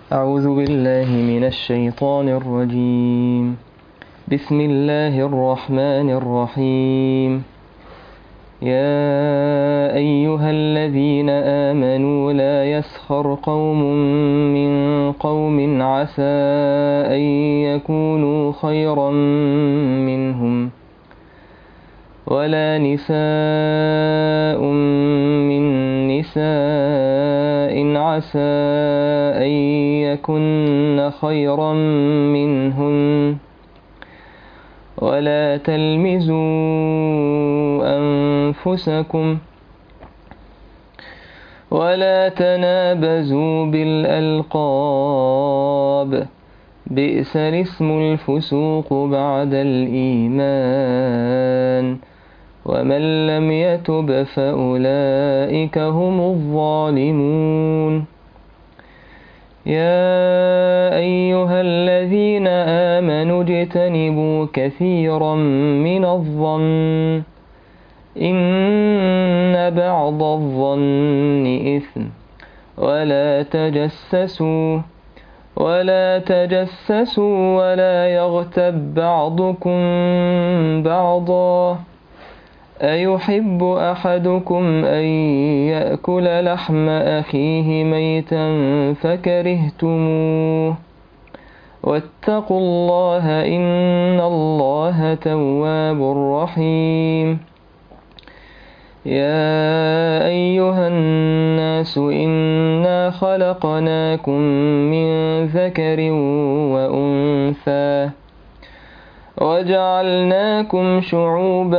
أعوذ بالله من الشيطان الرجيم بسم الله الرحمن الرحيم يا أيها الذين آمنوا لا يسخر قوم من قوم عسى أن يكونوا خيرا منهم ولا نساء من نساء عسى أن يكن خيرا منهن ولا تلمزوا أنفسكم ولا تنابزوا بالألقاب بئس الاسم الفسوق بعد الإيمان ومن لم يتب فأولئك هم الظالمون يا أيها الذين آمنوا اجتنبوا كثيرا من الظن إن بعض الظن إثم ولا تجسسوا ولا تجسسوا ولا يغتب بعضكم بعضا أيحب أحدكم أن يأكل لحم أخيه ميتا فكرهتموه واتقوا الله إن الله تواب رحيم يا أيها الناس إنا خلقناكم من ذكر وأنثى وجعلناكم شعوبا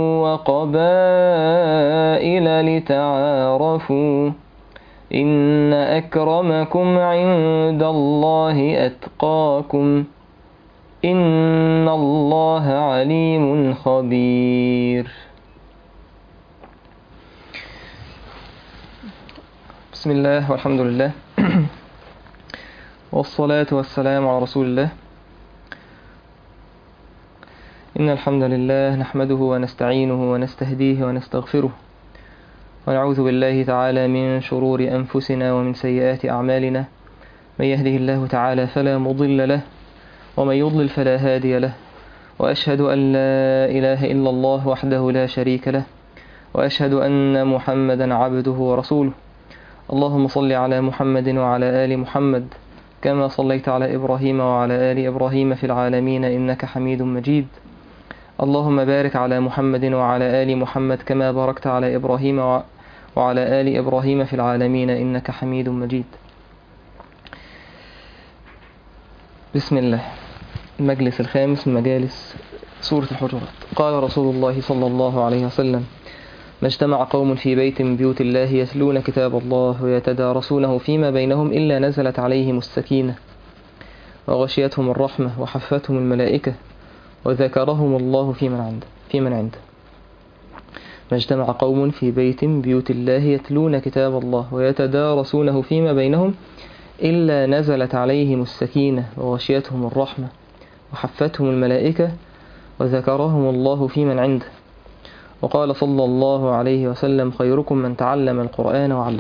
وقبائل لتعارفوا إن أكرمكم عند الله أتقاكم إن الله عليم خبير بسم الله والحمد لله والصلاة والسلام على رسول الله إن الحمد لله نحمده ونستعينه ونستهديه ونستغفره ونعوذ بالله تعالى من شرور أنفسنا ومن سيئات أعمالنا من يهده الله تعالى فلا مضل له ومن يضلل فلا هادي له وأشهد أن لا إله إلا الله وحده لا شريك له وأشهد أن محمدا عبده ورسوله اللهم صل على محمد وعلى آل محمد كما صليت على إبراهيم وعلى آل إبراهيم في العالمين إنك حميد مجيد اللهم بارك على محمد وعلى آل محمد كما باركت على إبراهيم وعلى آل إبراهيم في العالمين إنك حميد مجيد بسم الله المجلس الخامس من مجالس سورة الحجرات قال رسول الله صلى الله عليه وسلم ما اجتمع قوم في بيت من بيوت الله يتلون كتاب الله ويتدارسونه فيما بينهم إلا نزلت عليهم السكينة وغشيتهم الرحمة وحفتهم الملائكة وذكرهم الله في من عنده في من عنده ما اجتمع قوم في بيت من بيوت الله يتلون كتاب الله ويتدارسونه فيما بينهم إلا نزلت عليهم السكينة وغشيتهم الرحمة وحفتهم الملائكة وذكرهم الله في من عنده وقال صلى الله عليه وسلم خيركم من تعلم القرآن وعلمه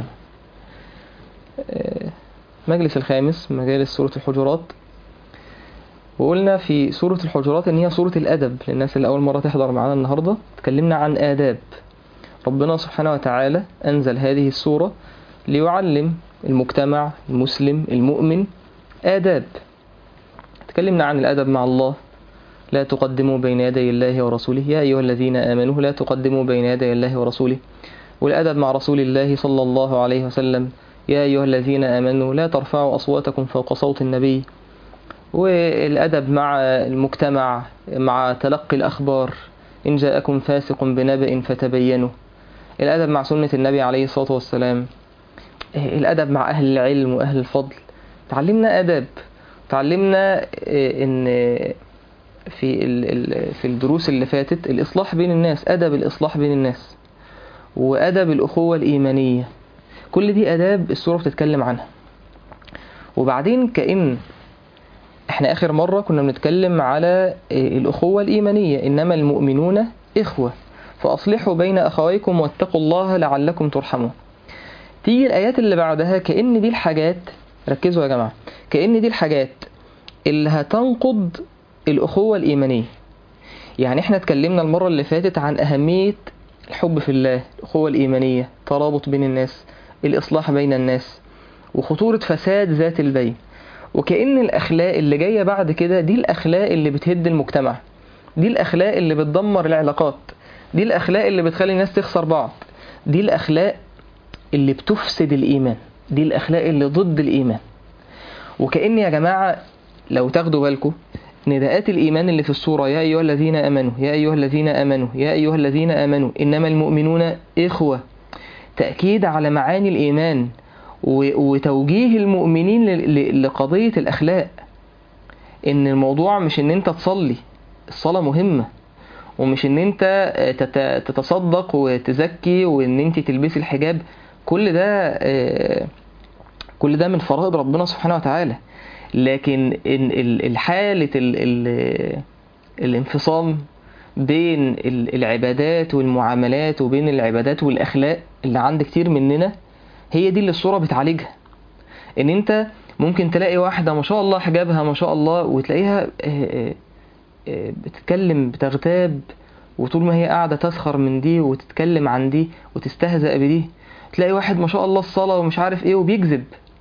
مجلس الخامس مجالس سورة الحجرات وقلنا في سورة الحجرات إن هي سورة الأدب للناس اللي أول مرة تحضر معانا النهاردة تكلمنا عن آداب ربنا سبحانه وتعالى أنزل هذه السورة ليعلم المجتمع المسلم المؤمن آداب تكلمنا عن الأدب مع الله لا تقدموا بين يدي الله ورسوله يا أيها الذين آمنوا لا تقدموا بين يدي الله ورسوله والأدب مع رسول الله صلى الله عليه وسلم يا أيها الذين آمنوا لا ترفعوا أصواتكم فوق صوت النبي والأدب مع المجتمع مع تلقي الأخبار إن جاءكم فاسق بنبأ فتبينوا الأدب مع سنة النبي عليه الصلاة والسلام الأدب مع أهل العلم وأهل الفضل تعلمنا أداب تعلمنا إن في في الدروس اللي فاتت الإصلاح بين الناس أدب الإصلاح بين الناس وأدب الأخوة الإيمانية كل دي أداب السورة بتتكلم عنها وبعدين كأن احنا آخر مرة كنا بنتكلم على الأخوة الإيمانية إنما المؤمنون إخوة فأصلحوا بين أخويكم واتقوا الله لعلكم ترحمون تيجي الآيات اللي بعدها كأن دي الحاجات ركزوا يا جماعة كأن دي الحاجات اللي هتنقض الأخوة الإيمانية يعني احنا اتكلمنا المرة اللي فاتت عن أهمية الحب في الله الأخوة الإيمانية ترابط بين الناس الإصلاح بين الناس وخطورة فساد ذات البين وكأن الأخلاق اللي جاية بعد كده دي الأخلاق اللي بتهد المجتمع دي الأخلاق اللي بتدمر العلاقات دي الأخلاق اللي بتخلي الناس تخسر بعض دي الأخلاق اللي بتفسد الإيمان دي الأخلاق اللي ضد الإيمان وكأن يا جماعة لو تاخدوا بالكم نداءات الإيمان اللي في السورة يا أيها الذين آمنوا يا أيها الذين آمنوا يا أيها الذين آمنوا إنما المؤمنون إخوة تأكيد على معاني الإيمان وتوجيه المؤمنين لقضية الأخلاق إن الموضوع مش إن أنت تصلي الصلاة مهمة ومش إن أنت تتصدق وتزكي وإن أنت تلبسي الحجاب كل ده كل ده من فرائض ربنا سبحانه وتعالى لكن الحالة الانفصام بين العبادات والمعاملات وبين العبادات والأخلاق اللي عند كتير مننا هي دي اللي الصورة بتعالجها ان انت ممكن تلاقي واحدة ما شاء الله حجابها ما شاء الله وتلاقيها بتتكلم بتغتاب وطول ما هي قاعدة تسخر من دي وتتكلم عن دي وتستهزأ بدي تلاقي واحد ما شاء الله الصلاة ومش عارف ايه وبيكذب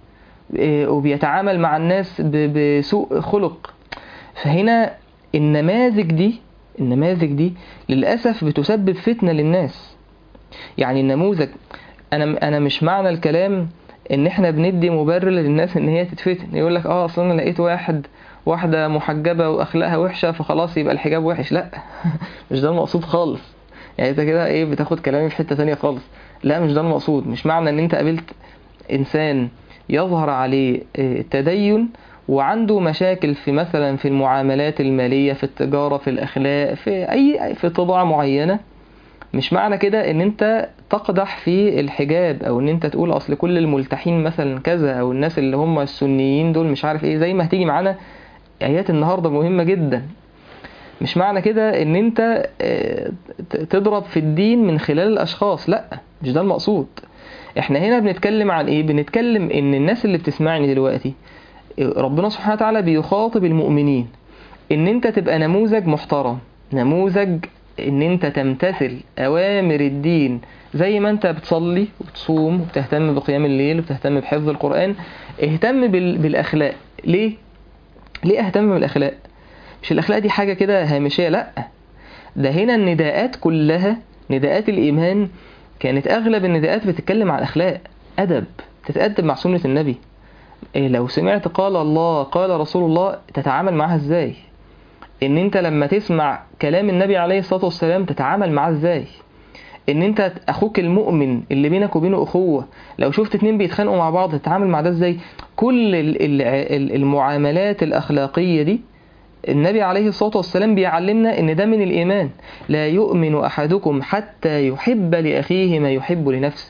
وبيتعامل مع الناس بسوء خلق فهنا النماذج دي النماذج دي للأسف بتسبب فتنة للناس يعني النموذج أنا أنا مش معنى الكلام إن إحنا بندي مبرر للناس إن هي تتفتن يقول لك أه أصل أنا لقيت واحد واحدة محجبة وأخلاقها وحشة فخلاص يبقى الحجاب وحش لأ مش ده المقصود خالص يعني أنت كده إيه بتاخد كلامي في حتة تانية خالص لا مش ده المقصود مش معنى إن أنت قابلت إنسان يظهر عليه التدين وعنده مشاكل في مثلا في المعاملات المالية في التجارة في الأخلاق في أي في طباع معينة مش معنى كده ان انت تقدح في الحجاب او ان انت تقول اصل كل الملتحين مثلا كذا او الناس اللي هم السنيين دول مش عارف ايه زي ما هتيجي معانا ايات النهارده مهمة جدا مش معنى كده ان انت تضرب في الدين من خلال الاشخاص لا مش ده المقصود احنا هنا بنتكلم عن ايه بنتكلم ان الناس اللي بتسمعني دلوقتي ربنا سبحانه وتعالى بيخاطب المؤمنين ان انت تبقى نموذج محترم نموذج ان انت تمتثل اوامر الدين زي ما انت بتصلي وبتصوم وبتهتم بقيام الليل وبتهتم بحفظ القرآن اهتم بالاخلاق ليه ليه اهتم بالاخلاق مش الاخلاق دي حاجة كده هامشية لا ده هنا النداءات كلها نداءات الايمان كانت اغلب النداءات بتتكلم عن الاخلاق ادب تتأدب مع سنة النبي إيه لو سمعت قال الله قال رسول الله تتعامل معها ازاي ان انت لما تسمع كلام النبي عليه الصلاة والسلام تتعامل معاه ازاي ان انت اخوك المؤمن اللي بينك وبينه اخوة لو شفت اتنين بيتخانقوا مع بعض تتعامل مع ده ازاي كل المعاملات الاخلاقية دي النبي عليه الصلاة والسلام بيعلمنا ان ده من الايمان لا يؤمن احدكم حتى يحب لاخيه ما يحب لنفسه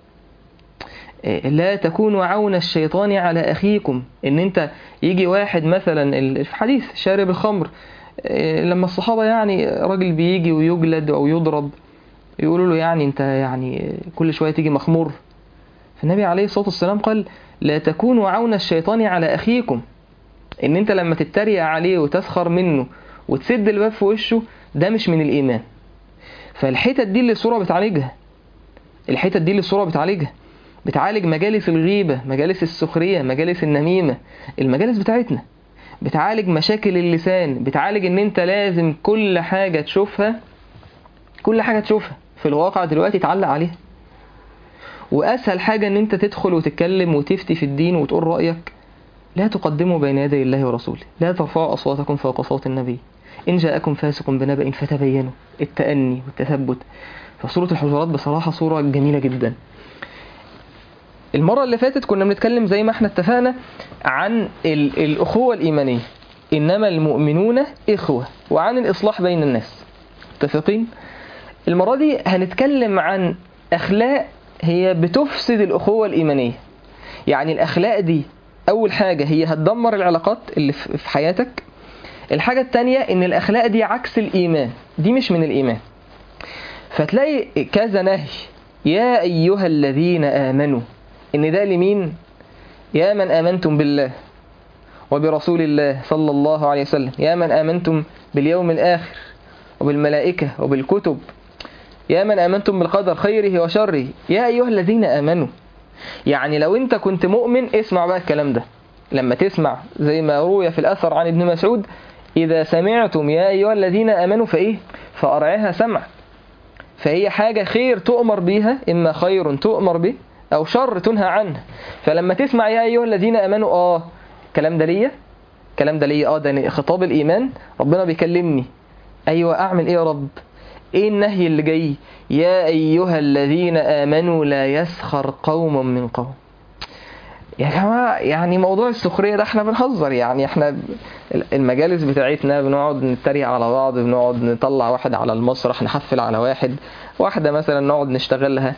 لا تكونوا عون الشيطان على أخيكم إن أنت يجي واحد مثلا الحديث شارب الخمر لما الصحابة يعني راجل بيجي ويجلد أو يضرب يقولوا له يعني أنت يعني كل شوية تيجي مخمور فالنبي عليه الصلاة والسلام قال لا تكونوا عون الشيطان على أخيكم إن أنت لما تتريق عليه وتسخر منه وتسد الباب في وشه ده مش من الإيمان فالحتت دي اللي الصورة بتعالجها الحتت دي اللي الصورة بتعالجها بتعالج مجالس الغيبة مجالس السخرية مجالس النميمة المجالس بتاعتنا بتعالج مشاكل اللسان بتعالج ان انت لازم كل حاجة تشوفها كل حاجة تشوفها في الواقع دلوقتي تعلق عليها واسهل حاجة ان انت تدخل وتتكلم وتفتي في الدين وتقول رأيك لا تقدموا بين يدي الله ورسوله لا ترفعوا أصواتكم فوق صوت النبي إن جاءكم فاسق بنبأ فتبينوا التأني والتثبت فصورة الحجرات بصراحة صورة جميلة جدا المرة اللي فاتت كنا بنتكلم زي ما احنا اتفقنا عن ال- الأخوة الإيمانية إنما المؤمنون إخوة وعن الإصلاح بين الناس متفقين المرة دي هنتكلم عن أخلاق هي بتفسد الأخوة الإيمانية يعني الأخلاق دي أول حاجة هي هتدمر العلاقات اللي في في حياتك الحاجة التانية إن الأخلاق دي عكس الإيمان دي مش من الإيمان فتلاقي كذا نهي يا أيها الذين آمنوا إن ده لمين يا من آمنتم بالله وبرسول الله صلى الله عليه وسلم يا من آمنتم باليوم الآخر وبالملائكة وبالكتب يا من آمنتم بالقدر خيره وشره يا أيها الذين آمنوا يعني لو أنت كنت مؤمن اسمع بقى الكلام ده لما تسمع زي ما روي في الأثر عن ابن مسعود إذا سمعتم يا أيها الذين آمنوا فإيه فأرعها سمع فهي حاجة خير تؤمر بها إما خير تؤمر به أو شر تنهى عنه فلما تسمع يا أيها الذين آمنوا آه الكلام ده ليا الكلام ده ليا آه ده خطاب الإيمان ربنا بيكلمني أيوة أعمل إيه يا رب إيه النهي اللي جاي يا أيها الذين آمنوا لا يسخر قوم من قوم يا جماعة يعني موضوع السخرية ده احنا بنهزر يعني احنا المجالس بتاعتنا بنقعد نتريق على بعض بنقعد نطلع واحد على المسرح نحفل على واحد واحدة مثلا نقعد نشتغلها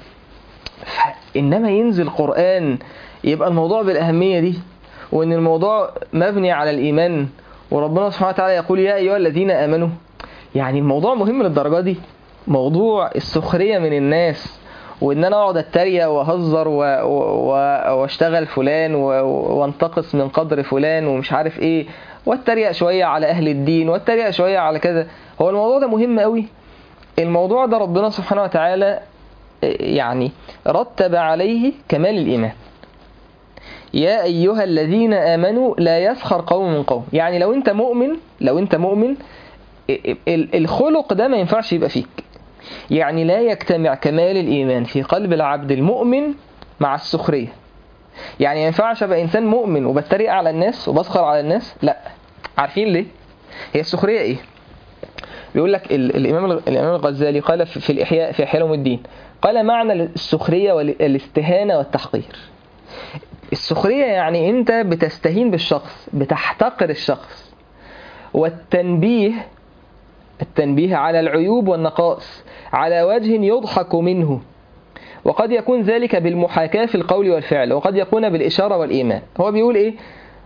إنما ينزل قرآن يبقى الموضوع بالأهمية دي وإن الموضوع مبني على الإيمان وربنا سبحانه وتعالى يقول يا أيها الذين آمنوا يعني الموضوع مهم للدرجة دي موضوع السخرية من الناس وان انا اقعد اتريق واهزر و... و... واشتغل فلان و... وانتقص من قدر فلان ومش عارف ايه واتريق شويه على اهل الدين واتريق شويه على كذا هو الموضوع ده مهم قوي الموضوع ده ربنا سبحانه وتعالى يعني رتب عليه كمال الايمان يا ايها الذين امنوا لا يسخر قوم من قوم يعني لو انت مؤمن لو انت مؤمن الخلق ده ما ينفعش يبقى فيك يعني لا يجتمع كمال الإيمان في قلب العبد المؤمن مع السخرية يعني ما ينفعش أبقى إنسان مؤمن وبتريق على الناس وبسخر على الناس لا عارفين ليه هي السخرية إيه بيقول لك الإمام الإمام الغزالي قال في الإحياء في إحياء علوم الدين قال معنى السخرية والاستهانة والتحقير السخرية يعني أنت بتستهين بالشخص بتحتقر الشخص والتنبيه التنبيه على العيوب والنقائص على وجه يضحك منه وقد يكون ذلك بالمحاكاة في القول والفعل وقد يكون بالإشارة والإيمان هو بيقول إيه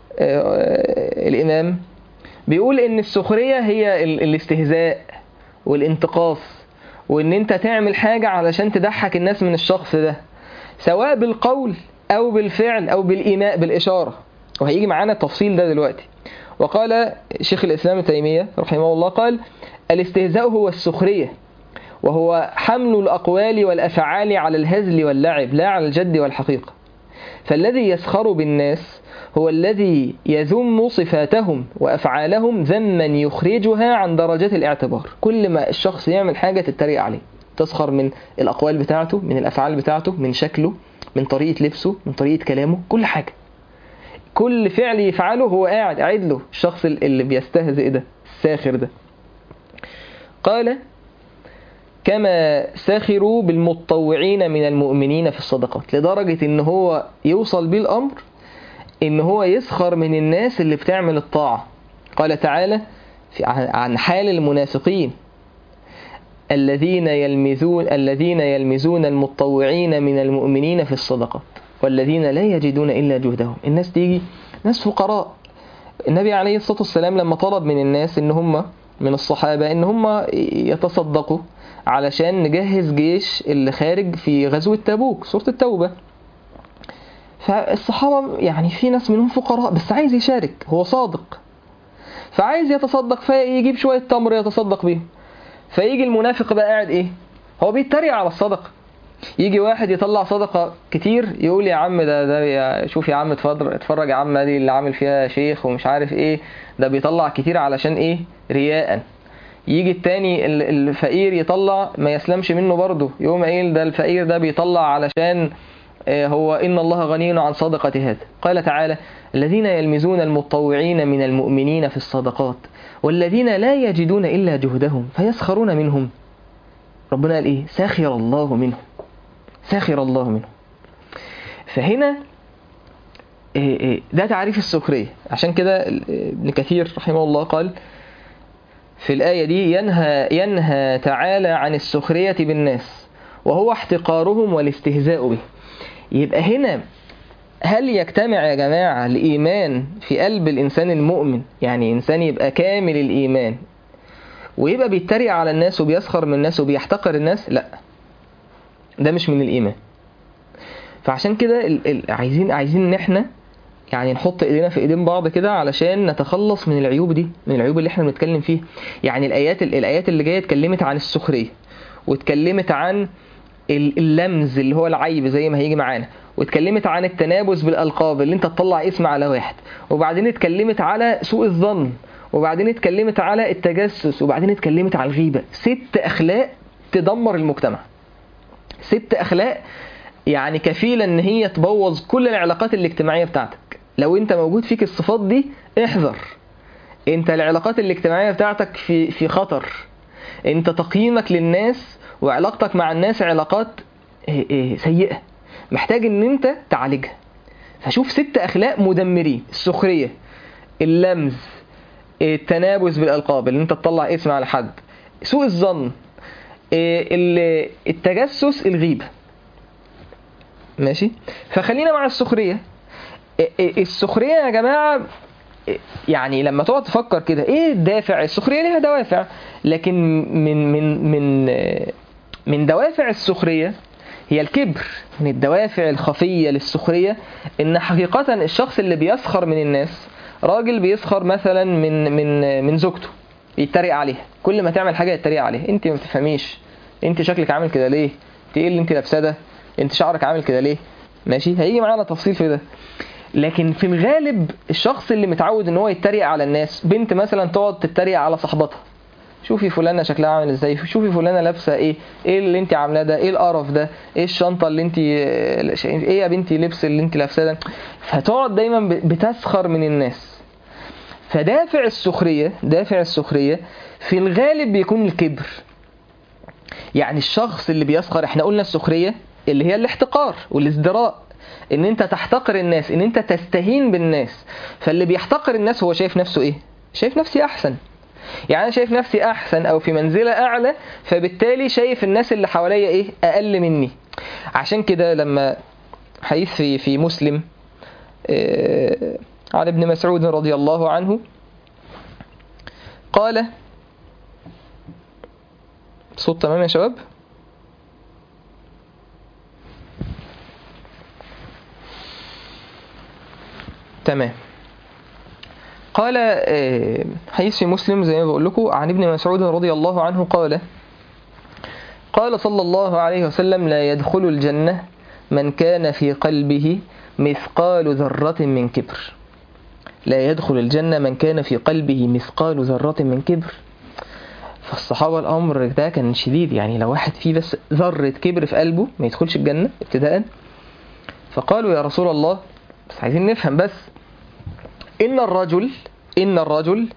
آه الإمام بيقول إن السخرية هي الاستهزاء والانتقاص وإن أنت تعمل حاجة علشان تضحك الناس من الشخص ده سواء بالقول أو بالفعل أو بالإيماء بالإشارة وهيجي معانا التفصيل ده دلوقتي وقال شيخ الإسلام تيمية رحمه الله قال الاستهزاء هو السخرية وهو حمل الأقوال والأفعال على الهزل واللعب لا على الجد والحقيقة فالذي يسخر بالناس هو الذي يذم صفاتهم وأفعالهم ذما يخرجها عن درجات الاعتبار كل ما الشخص يعمل حاجة تتريق عليه تسخر من الأقوال بتاعته من الأفعال بتاعته من شكله من طريقة لبسه من طريقة كلامه كل حاجة كل فعل يفعله هو قاعد قاعد له الشخص اللي بيستهزئ ده الساخر ده قال كما سخروا بالمتطوعين من المؤمنين في الصدقات لدرجة ان هو يوصل بيه الامر ان هو يسخر من الناس اللي بتعمل الطاعة قال تعالى في عن حال المنافقين الذين يلمزون الذين يلمزون المتطوعين من المؤمنين في الصدقات والذين لا يجدون الا جهدهم الناس تيجي ناس فقراء النبي عليه الصلاة والسلام لما طلب من الناس ان هم من الصحابة ان هم يتصدقوا علشان نجهز جيش اللي خارج في غزوة تبوك سورة التوبة فالصحابة يعني في ناس منهم فقراء بس عايز يشارك هو صادق فعايز يتصدق فيجيب شوية تمر يتصدق بيهم فيجي المنافق بقى قاعد ايه هو بيتريق على الصدقة يجي واحد يطلع صدقة كتير يقول يا عم ده ده يا شوف يا عم اتفرج اتفرج يا عم دي اللي عامل فيها شيخ ومش عارف ايه ده بيطلع كتير علشان ايه رياء يجي التاني الفقير يطلع ما يسلمش منه برضه يقوم قايل ده الفقير ده بيطلع علشان هو إن الله غني عن صدقة هذا قال تعالى الذين يلمزون المتطوعين من المؤمنين في الصدقات والذين لا يجدون إلا جهدهم فيسخرون منهم ربنا قال إيه ساخر الله منهم ساخر الله منهم فهنا ده تعريف السخرية عشان كده ابن كثير رحمه الله قال في الآية دي ينهى, ينهى تعالى عن السخرية بالناس وهو احتقارهم والاستهزاء به يبقى هنا هل يجتمع يا جماعة الإيمان في قلب الإنسان المؤمن يعني إنسان يبقى كامل الإيمان ويبقى بيتريق على الناس وبيسخر من الناس وبيحتقر الناس لا ده مش من الإيمان فعشان كده عايزين عايزين ان احنا يعني نحط ايدينا في ايدين بعض كده علشان نتخلص من العيوب دي من العيوب اللي احنا بنتكلم فيها يعني الايات الايات اللي جايه اتكلمت عن السخريه واتكلمت عن ال- اللمز اللي هو العيب زي ما هيجي معانا واتكلمت عن التنابز بالالقاب اللي انت تطلع اسم على واحد وبعدين اتكلمت على سوء الظن وبعدين اتكلمت على التجسس وبعدين اتكلمت على الغيبه ست اخلاق تدمر المجتمع ست اخلاق يعني كفيله ان هي تبوظ كل العلاقات الاجتماعيه بتاعتك لو انت موجود فيك الصفات دي احذر انت العلاقات الاجتماعيه بتاعتك في في خطر انت تقييمك للناس وعلاقتك مع الناس علاقات إيه إيه سيئه محتاج ان انت تعالجها فشوف ست اخلاق مدمرين السخريه اللمز التنابز بالالقاب اللي انت تطلع اسم على حد سوء الظن إيه ال- التجسس الغيبه ماشي فخلينا مع السخريه إيه إيه السخريه يا جماعه إيه يعني لما تقعد تفكر كده ايه الدافع السخريه ليها دوافع لكن من من من آه، من دوافع السخريه هي الكبر من الدوافع الخفيه للسخريه ان حقيقه الشخص اللي بيسخر من الناس راجل بيسخر مثلا من من من زوجته يتريق عليها كل ما تعمل حاجه يتريق عليها انت ما بتفهميش انت شكلك عامل كده ليه انت ايه اللي انت لابساه ده انت شعرك عامل كده ليه ماشي هيجي معانا تفصيل في ده لكن في الغالب الشخص اللي متعود ان هو يتريق على الناس بنت مثلا تقعد تتريق على صاحبتها شوفي فلانه شكلها عامل ازاي شوفي فلانه لابسه ايه ايه اللي انت عاملاه ده ايه القرف ده ايه الشنطه اللي انت ايه يا بنتي لبس اللي انت لابساه ده فتقعد دايما بتسخر من الناس فدافع السخريه دافع السخريه في الغالب بيكون الكبر يعني الشخص اللي بيسخر احنا قلنا السخريه اللي هي الاحتقار والازدراء ان انت تحتقر الناس ان انت تستهين بالناس فاللي بيحتقر الناس هو شايف نفسه ايه شايف نفسي احسن يعني انا شايف نفسي احسن او في منزله اعلى فبالتالي شايف الناس اللي حواليا ايه اقل مني عشان كده لما حديث في في مسلم آه، عن ابن مسعود رضي الله عنه قال صوت تمام يا شباب تمام قال آه، حديث في مسلم زي ما بقول لكم عن ابن مسعود رضي الله عنه قال قال صلى الله عليه وسلم لا يدخل الجنة من كان في قلبه مثقال ذرة من كبر لا يدخل الجنة من كان في قلبه مثقال ذرة من كبر فالصحابة الأمر ده كان شديد يعني لو واحد فيه بس ذرة كبر في قلبه ما يدخلش الجنة ابتداء فقالوا يا رسول الله بس عايزين نفهم بس إن الرجل إن الرجل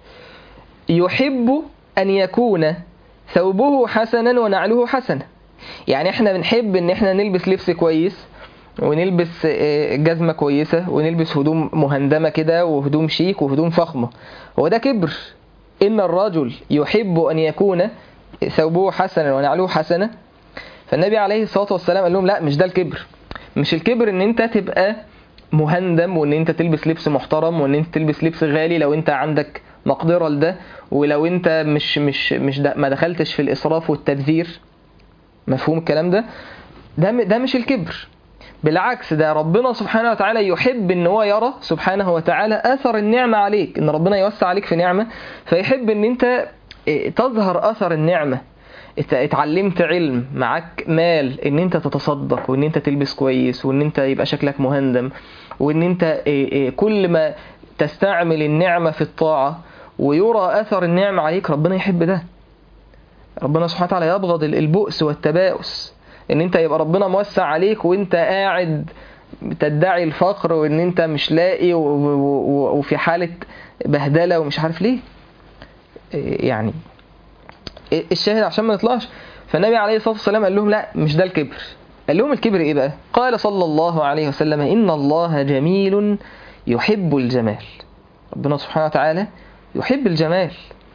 يحب أن يكون ثوبه حسنا ونعله حسنا يعني احنا بنحب ان احنا نلبس لبس كويس ونلبس آه، جزمة كويسة ونلبس هدوم مهندمة كده وهدوم شيك وهدوم فخمة هو ده كبر إن الرجل يحب أن يكون ثوبه حسنا ونعله حسنا فالنبي عليه الصلاة والسلام قال لهم لا مش ده الكبر مش الكبر ان انت تبقى مهندم وان انت تلبس لبس محترم وان انت تلبس لبس غالي لو انت عندك مقدرة لده ولو انت مش مش مش ده ما دخلتش في الاسراف والتبذير مفهوم الكلام ده ده م- ده مش الكبر بالعكس ده ربنا سبحانه وتعالى يحب ان هو يرى سبحانه وتعالى اثر النعمة عليك ان ربنا يوسع عليك في نعمة فيحب ان انت إيه، تظهر اثر النعمة ات- اتعلمت علم معاك مال ان انت تتصدق وان انت تلبس كويس وان انت يبقى شكلك مهندم وان انت إيه، إيه، كل ما تستعمل النعمة في الطاعة ويرى اثر النعمة عليك ربنا يحب ده ربنا سبحانه وتعالى يبغض ال- البؤس والتباؤس ان انت يبقى ربنا موسع عليك وانت قاعد تدعي الفقر وان انت مش لاقي و- و- و- وفي حالة بهدلة ومش عارف ليه إيه يعني إيه الشاهد عشان ما نطلعش فالنبي عليه الصلاة والسلام قال لهم لا مش ده الكبر قال لهم الكبر ايه بقى قال صلى الله عليه وسلم ان الله جميل يحب الجمال ربنا سبحانه وتعالى يحب الجمال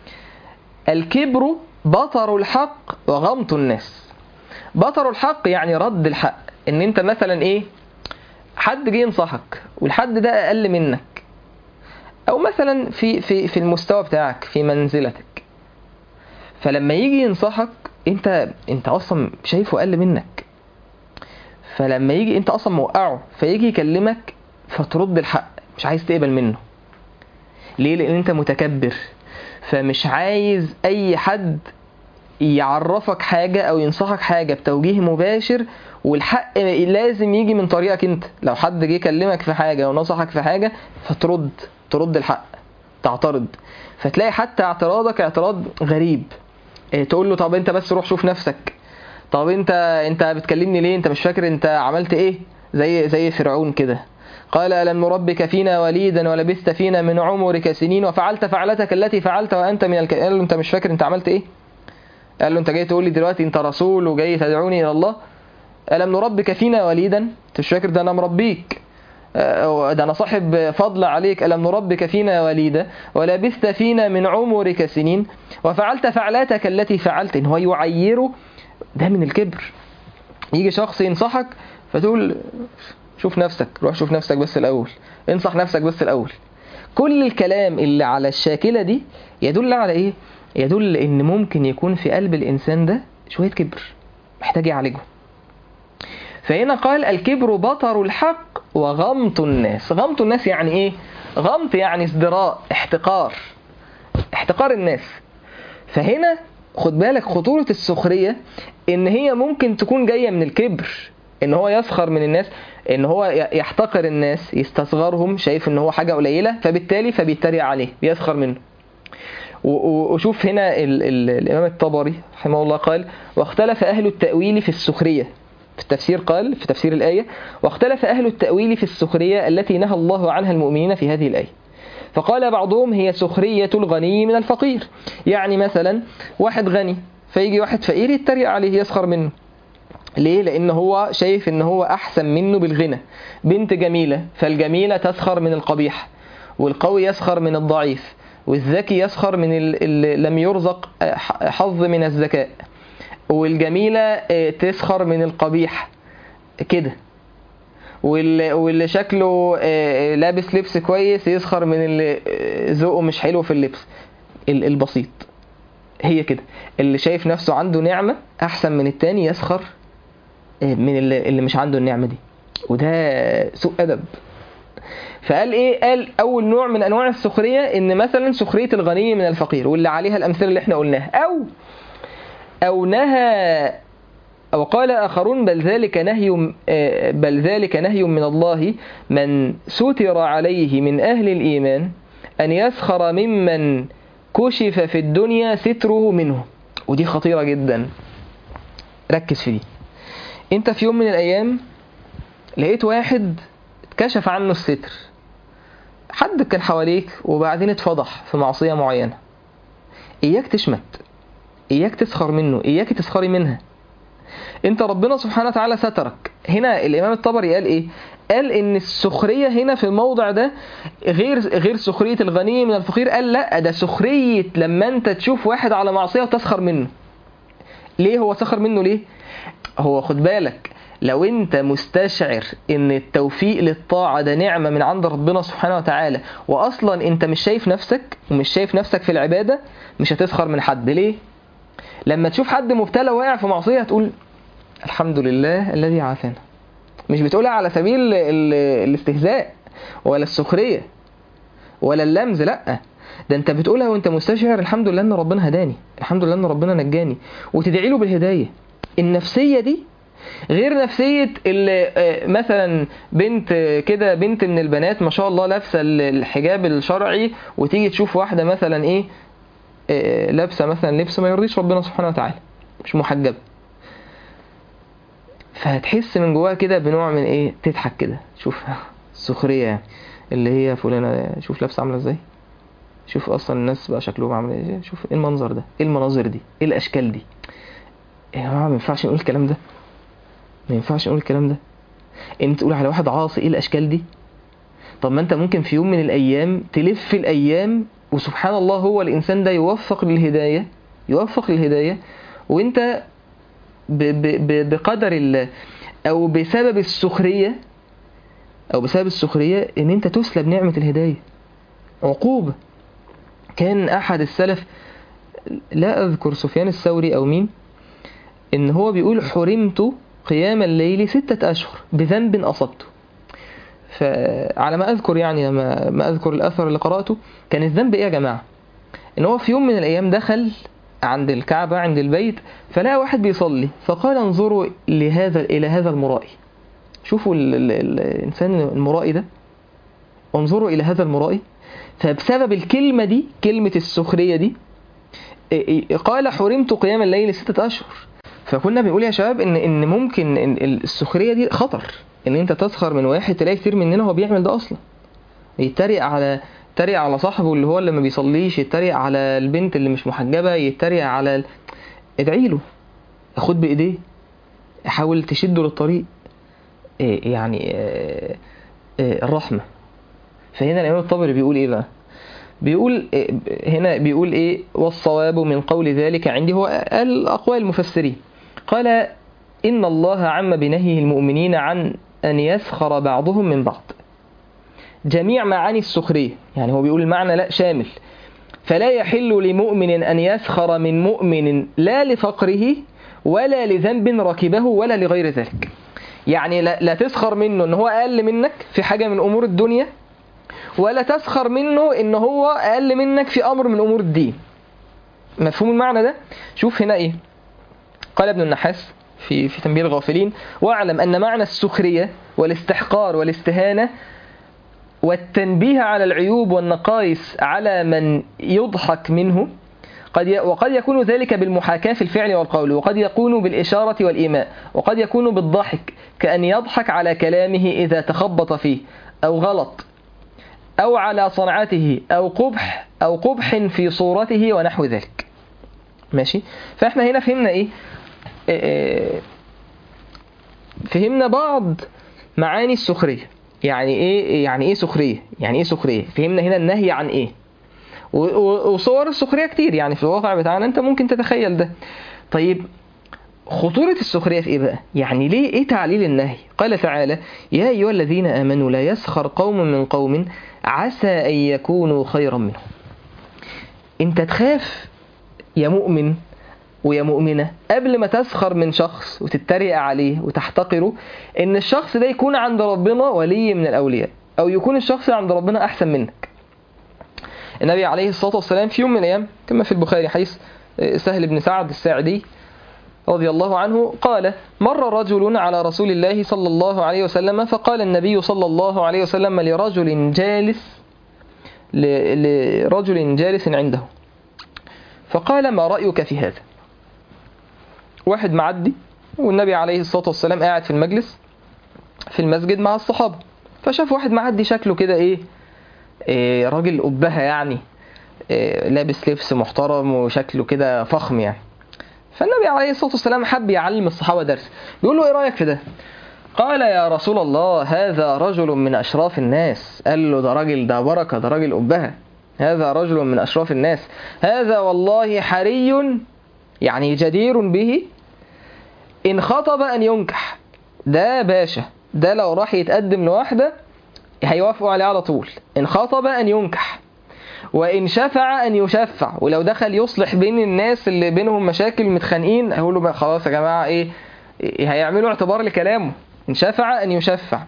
الكبر بطر الحق وغمط الناس بطر الحق يعني رد الحق ان انت مثلا ايه حد جه ينصحك والحد ده اقل منك او مثلا في في في المستوى بتاعك في منزلتك فلما يجي ينصحك انت انت اصلا شايفه اقل منك فلما يجي انت اصلا موقعه فيجي يكلمك فترد الحق مش عايز تقبل منه ليه لان انت متكبر فمش عايز اي حد يعرفك حاجة او ينصحك حاجة بتوجيه مباشر والحق لازم يجي من طريقك انت لو حد جه يكلمك في حاجة ونصحك في حاجة فترد ترد الحق تعترض فتلاقي حتى اعتراضك اعتراض غريب إيه، تقول له طب انت بس روح شوف نفسك طب انت انت بتكلمني ليه انت مش فاكر انت عملت ايه زي زي فرعون كده قال ألم نربك فينا وليدا ولبثت فينا من عمرك سنين وفعلت فعلتك التي فعلت وأنت من الك... قال له أنت مش فاكر أنت عملت إيه؟ قال له أنت جاي تقول لي دلوقتي أنت رسول وجاي تدعوني إلى الله ألم نربك فينا وليدا؟ أنت مش فاكر ده أنا مربيك آه، ده أنا صاحب فضل عليك ألم نربك فينا وليدا ولبثت فينا من عمرك سنين وفعلت فعلاتك التي فعلت إن هو يعيره ده من الكبر يجي شخص ينصحك فتقول شوف نفسك روح شوف نفسك بس الأول انصح نفسك بس الأول كل الكلام اللي على الشاكلة دي يدل على إيه؟ يدل إن ممكن يكون في قلب الإنسان ده شوية كبر محتاج يعالجه فهنا قال الكبر بطر الحق وغمط الناس غمط الناس يعني إيه؟ غمط يعني ازدراء احتقار احتقار الناس فهنا خد بالك خطورة السخرية إن هي ممكن تكون جاية من الكبر ان هو يسخر من الناس ان هو يحتقر الناس يستصغرهم شايف ان هو حاجة قليلة فبالتالي فبيتريق عليه بيسخر منه و- و- وشوف هنا ال ال الامام الطبري رحمه الله قال واختلف اهل التأويل في السخرية في التفسير قال في تفسير الآية واختلف أهل التأويل في السخرية التي نهى الله عنها المؤمنين في هذه الآية فقال بعضهم هي سخرية الغني من الفقير يعني مثلا واحد غني فيجي واحد فقير يتريق عليه يسخر منه ليه؟ لأن هو شايف إن هو أحسن منه بالغنى بنت جميلة فالجميلة تسخر من القبيح والقوي يسخر من الضعيف والذكي يسخر من ال- اللي لم يرزق ح- حظ من الذكاء والجميلة آه، تسخر من القبيح كده واللي, واللي شكله آه، لابس لبس كويس يسخر من اللي آه، ذوقه مش حلو في اللبس ال- البسيط هي كده اللي شايف نفسه عنده نعمة أحسن من التاني يسخر من اللي, اللي مش عنده النعمة دي وده سوء أدب فقال ايه قال اول نوع من انواع السخريه ان مثلا سخريه الغني من الفقير واللي عليها الامثله اللي احنا قلناها او او نهى او قال اخرون بل ذلك نهي آه، بل ذلك نهي من الله من ستر عليه من اهل الايمان ان يسخر ممن كشف في الدنيا ستره منه ودي خطيره جدا ركز في دي انت في يوم من الايام لقيت واحد اتكشف عنه الستر حد كان حواليك وبعدين اتفضح في معصية معينة اياك تشمت اياك تسخر منه اياك تسخري منها انت ربنا سبحانه وتعالى سترك هنا الامام الطبري قال ايه قال ان السخرية هنا في الموضع ده غير غير سخرية الغني من الفقير قال لا ده سخرية لما انت تشوف واحد على معصية وتسخر منه ليه هو سخر منه ليه هو خد بالك لو انت مستشعر ان التوفيق للطاعة ده نعمة من عند ربنا سبحانه وتعالى واصلا انت مش شايف نفسك ومش شايف نفسك في العبادة مش هتسخر من حد ليه لما تشوف حد مبتلى واقع في معصية هتقول الحمد لله الذي عافانا مش بتقولها على سبيل ال- ال- الاستهزاء ولا السخرية ولا اللمز لا ده انت بتقولها وانت مستشعر الحمد لله ان ربنا هداني الحمد لله ان ربنا نجاني وتدعي له بالهداية النفسية دي غير نفسية اللي آه، مثلا بنت آه، كده بنت من البنات ما شاء الله لابسة ال- الحجاب الشرعي وتيجي تشوف واحدة مثلا ايه آه، لابسة مثلا لبس ما يرضيش ربنا سبحانه وتعالى مش محجبة فهتحس من جواها كده بنوع من ايه تضحك كده شوف السخرية يعني اللي هي فلانة شوف لابسة عاملة ازاي شوف اصلا الناس بقى شكلهم عامل ايه شوف ايه المنظر ده ايه المناظر دي ايه الاشكال دي يا جماعة ما ينفعش نقول الكلام ده ما ينفعش نقول الكلام ده انت تقول على واحد عاصي ايه الاشكال دي طب ما انت ممكن في يوم من الايام تلف الايام وسبحان الله هو الانسان ده يوفق للهدايه يوفق للهدايه وانت ب ب ب بقدر الله او بسبب السخريه او بسبب السخريه ان انت تسلب نعمه الهدايه عقوبه كان احد السلف لا اذكر سفيان الثوري او مين ان هو بيقول حرمت قيام الليل ستة اشهر بذنب اصبته فعلى ما اذكر يعني ما, ما اذكر الاثر اللي قراته كان الذنب ايه يا جماعه ان هو في يوم من الايام دخل عند الكعبه عند البيت فلقى واحد بيصلي فقال انظروا لهذا الى هذا المرائي شوفوا ال ال ال الانسان المرائي ده انظروا الى هذا المرائي فبسبب الكلمه دي كلمه السخريه دي قال حرمت قيام الليل ستة أشهر فكنا بنقول يا شباب إن إن ممكن إن السخرية دي خطر إن أنت تسخر من واحد تلاقي كتير مننا هو بيعمل ده أصلا يتريق على يتريق على صاحبه اللي هو اللي ما بيصليش يتريق على البنت اللي مش محجبة يتريق على ال... ادعي له خد بإيديه حاول تشده للطريق إيه يعني إيه إيه الرحمة فهنا الإمام الطبري بيقول إيه بقى بيقول هنا بيقول ايه والصواب من قول ذلك عندي هو قال اقوال المفسرين قال ان الله عم بنهيه المؤمنين عن ان يسخر بعضهم من بعض جميع معاني السخريه يعني هو بيقول المعنى لا شامل فلا يحل لمؤمن ان يسخر من مؤمن لا لفقره ولا لذنب ركبه ولا لغير ذلك يعني لا, لا تسخر منه ان هو اقل منك في حاجه من امور الدنيا ولا تسخر منه ان هو اقل منك في امر من امور الدين مفهوم المعنى ده شوف هنا ايه قال ابن النحاس في في تنبيه الغافلين واعلم ان معنى السخريه والاستحقار والاستهانه والتنبيه على العيوب والنقائص على من يضحك منه قد ي... وقد يكون ذلك بالمحاكاة في الفعل والقول وقد يكون بالإشارة والإيماء وقد يكون بالضحك كأن يضحك على كلامه إذا تخبط فيه أو غلط أو على صنعته أو قبح أو قبح في صورته ونحو ذلك ماشي فإحنا هنا فهمنا إيه, إيه فهمنا بعض معاني السخرية يعني إيه يعني إيه سخرية يعني إيه سخرية فهمنا هنا النهي عن إيه وصور السخرية كتير يعني في الواقع بتاعنا أنت ممكن تتخيل ده طيب خطورة السخرية في إيه بقى؟ يعني ليه إيه تعليل النهي؟ قال تعالى: يا أيها الذين آمنوا لا يسخر قوم من قوم عسى أن يكونوا خيرا منهم. أنت تخاف يا مؤمن ويا مؤمنة قبل ما تسخر من شخص وتتريق عليه وتحتقره إن الشخص ده يكون عند ربنا ولي من الأولياء أو يكون الشخص عند ربنا أحسن منك. النبي عليه الصلاة والسلام في يوم من الأيام كما في البخاري حديث سهل بن سعد الساعدي رضي الله عنه قال مر رجل على رسول الله صلى الله عليه وسلم فقال النبي صلى الله عليه وسلم لرجل جالس لرجل جالس عنده فقال ما رأيك في هذا واحد معدي والنبي عليه الصلاة والسلام قاعد في المجلس في المسجد مع الصحابة فشاف واحد معدي شكله كده ايه, إيه راجل أبهة يعني إيه لابس لبس محترم وشكله كده فخم يعني فالنبي عليه الصلاة والسلام حب يعلم الصحابة درس بيقول له ايه رأيك في ده قال يا رسول الله هذا رجل من أشراف الناس قال له ده راجل ده بركة ده راجل أبهة هذا رجل من أشراف الناس هذا والله حري يعني جدير به إن خطب أن ينكح ده باشا ده لو راح يتقدم لواحدة هيوافقوا عليه على طول إن خطب أن ينكح وإن شفع أن يشفع ولو دخل يصلح بين الناس اللي بينهم مشاكل متخانقين هيقولوا بقى خلاص يا جماعة إيه, إيه هيعملوا اعتبار لكلامه إن شفع أن يشفع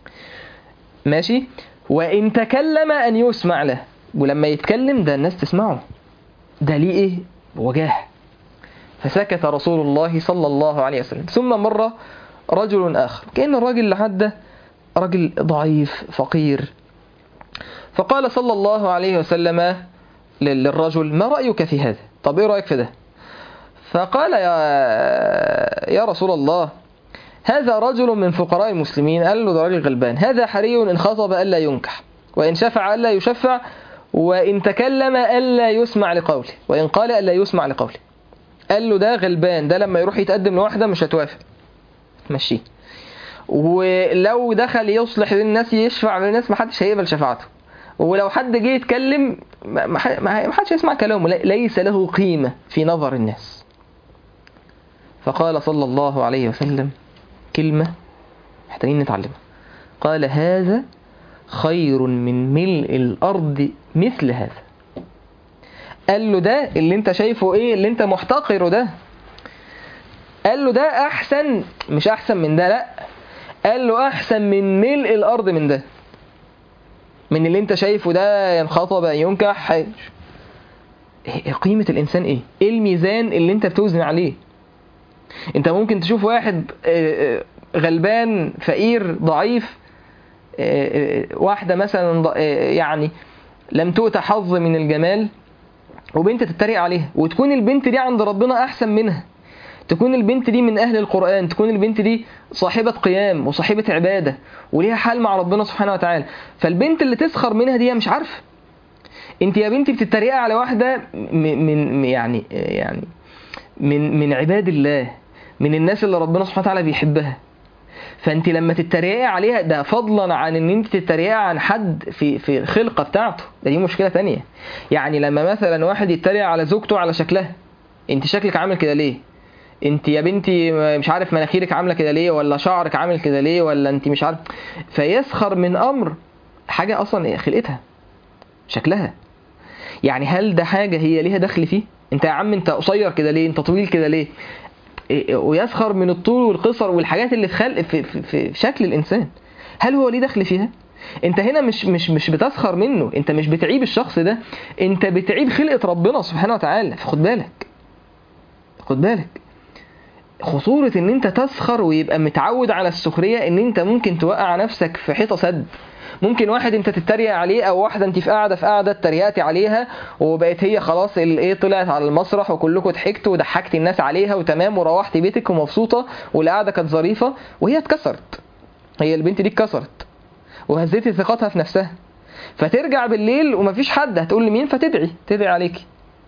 ماشي وإن تكلم أن يسمع له ولما يتكلم ده الناس تسمعه ده ليه إيه وجاه فسكت رسول الله صلى الله عليه وسلم ثم مر رجل آخر كأن الراجل اللي عدى راجل ضعيف فقير فقال صلى الله عليه وسلم للرجل ما رأيك في هذا طب ايه رأيك في ده فقال يا, يا رسول الله هذا رجل من فقراء المسلمين قال له ده راجل غلبان هذا حري إن خطب ألا ينكح وإن شفع ألا يشفع وإن تكلم ألا يسمع لقوله وإن قال ألا يسمع لقوله قال له ده غلبان ده لما يروح يتقدم لواحدة مش هتوافق مشيه ولو دخل يصلح بين الناس يشفع بين الناس محدش هيقبل شفاعته ولو حد جه يتكلم ما حدش يسمع كلامه ليس له قيمة في نظر الناس فقال صلى الله عليه وسلم كلمة محتاجين نتعلمها قال هذا خير من ملء الأرض مثل هذا قال له ده اللي انت شايفه ايه اللي انت محتقره ده قال له ده احسن مش احسن من ده لا قال له احسن من ملء الارض من ده من اللي انت شايفه ده ينخطب ان ينكح إيه قيمة الإنسان إيه؟ إيه الميزان اللي أنت بتوزن عليه؟ أنت ممكن تشوف واحد آه، آه، غلبان فقير ضعيف آه، آه، واحدة مثلا ض- آه، يعني لم تؤت حظ من الجمال وبنت تتريق عليها وتكون البنت دي عند ربنا أحسن منها تكون البنت دي من أهل القرآن تكون البنت دي صاحبة قيام وصاحبة عبادة وليها حال مع ربنا سبحانه وتعالى فالبنت اللي تسخر منها دي هي مش عارفة انت يا بنتي بتتريقي على واحدة م- من يعني يعني من من عباد الله من الناس اللي ربنا سبحانه وتعالى بيحبها فانت لما تتريقي عليها ده فضلا عن ان انت تتريقي عن حد في في الخلقه بتاعته ده دي مشكله تانية يعني لما مثلا واحد يتريق على زوجته على شكلها انت شكلك عامل كده ليه انت يا بنتي مش عارف مناخيرك عامله كده ليه ولا شعرك عامل كده ليه ولا انت مش عارف فيسخر من امر حاجه اصلا خلقتها شكلها يعني هل ده حاجه هي ليها دخل فيه انت يا عم انت قصير كده ليه انت طويل كده ليه إيه- ويسخر من الطول والقصر والحاجات اللي في خلق في, في, في شكل الانسان هل هو ليه دخل فيها انت هنا مش مش مش بتسخر منه انت مش بتعيب الشخص ده انت بتعيب خلقه ربنا سبحانه وتعالى فخد بالك خد بالك خطورة ان انت تسخر ويبقى متعود على السخرية ان انت ممكن توقع نفسك في حيطة سد ممكن واحد انت تتريق عليه او واحده انت في قاعده في قاعده اتريقتي عليها وبقت هي خلاص الايه طلعت على المسرح وكلكم ضحكتوا وضحكتي الناس عليها وتمام وروحتي بيتك ومبسوطه والقعده كانت ظريفه وهي اتكسرت هي البنت دي اتكسرت وهزيتي ثقتها في نفسها فترجع بالليل ومفيش حد هتقول لمين فتدعي تدعي عليكي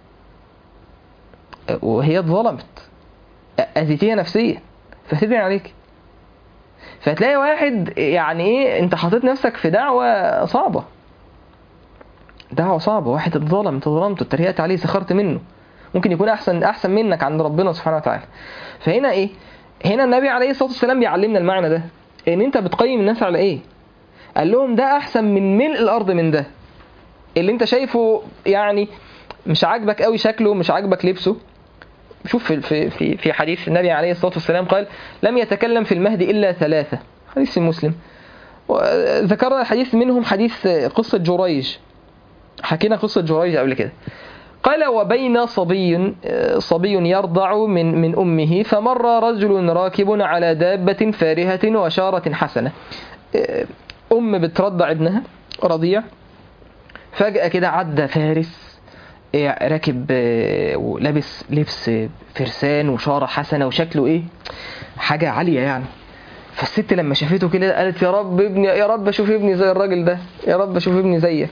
وهي اتظلمت اذيتيها نفسيا فتدعي عليكي فتلاقي واحد يعني ايه انت حاطط نفسك في دعوة صعبة دعوة صعبة واحد اتظلم انت ظلمته اتريقت عليه سخرت منه ممكن يكون احسن احسن منك عند ربنا سبحانه وتعالى فهنا ايه هنا النبي عليه الصلاة والسلام بيعلمنا المعنى ده ان انت بتقيم الناس على ايه قال لهم ده احسن من ملء الارض من ده اللي انت شايفه يعني مش عاجبك قوي شكله مش عاجبك لبسه شوف في في في في حديث النبي عليه الصلاه والسلام قال لم يتكلم في المهد الا ثلاثه حديث في مسلم ذكرنا الحديث منهم حديث قصه جريج حكينا قصه جريج قبل كده قال وبين صبي صبي يرضع من من امه فمر رجل راكب على دابه فارهه وشاره حسنه ام بترضع ابنها رضيع فجاه كده عدى فارس إيه راكب آه، ولابس لبس فرسان وشارة حسنة وشكله ايه حاجة عالية يعني فالست لما شافته كده قالت يا رب ابني يا رب اشوف ابني زي الراجل ده يا رب اشوف ابني زيك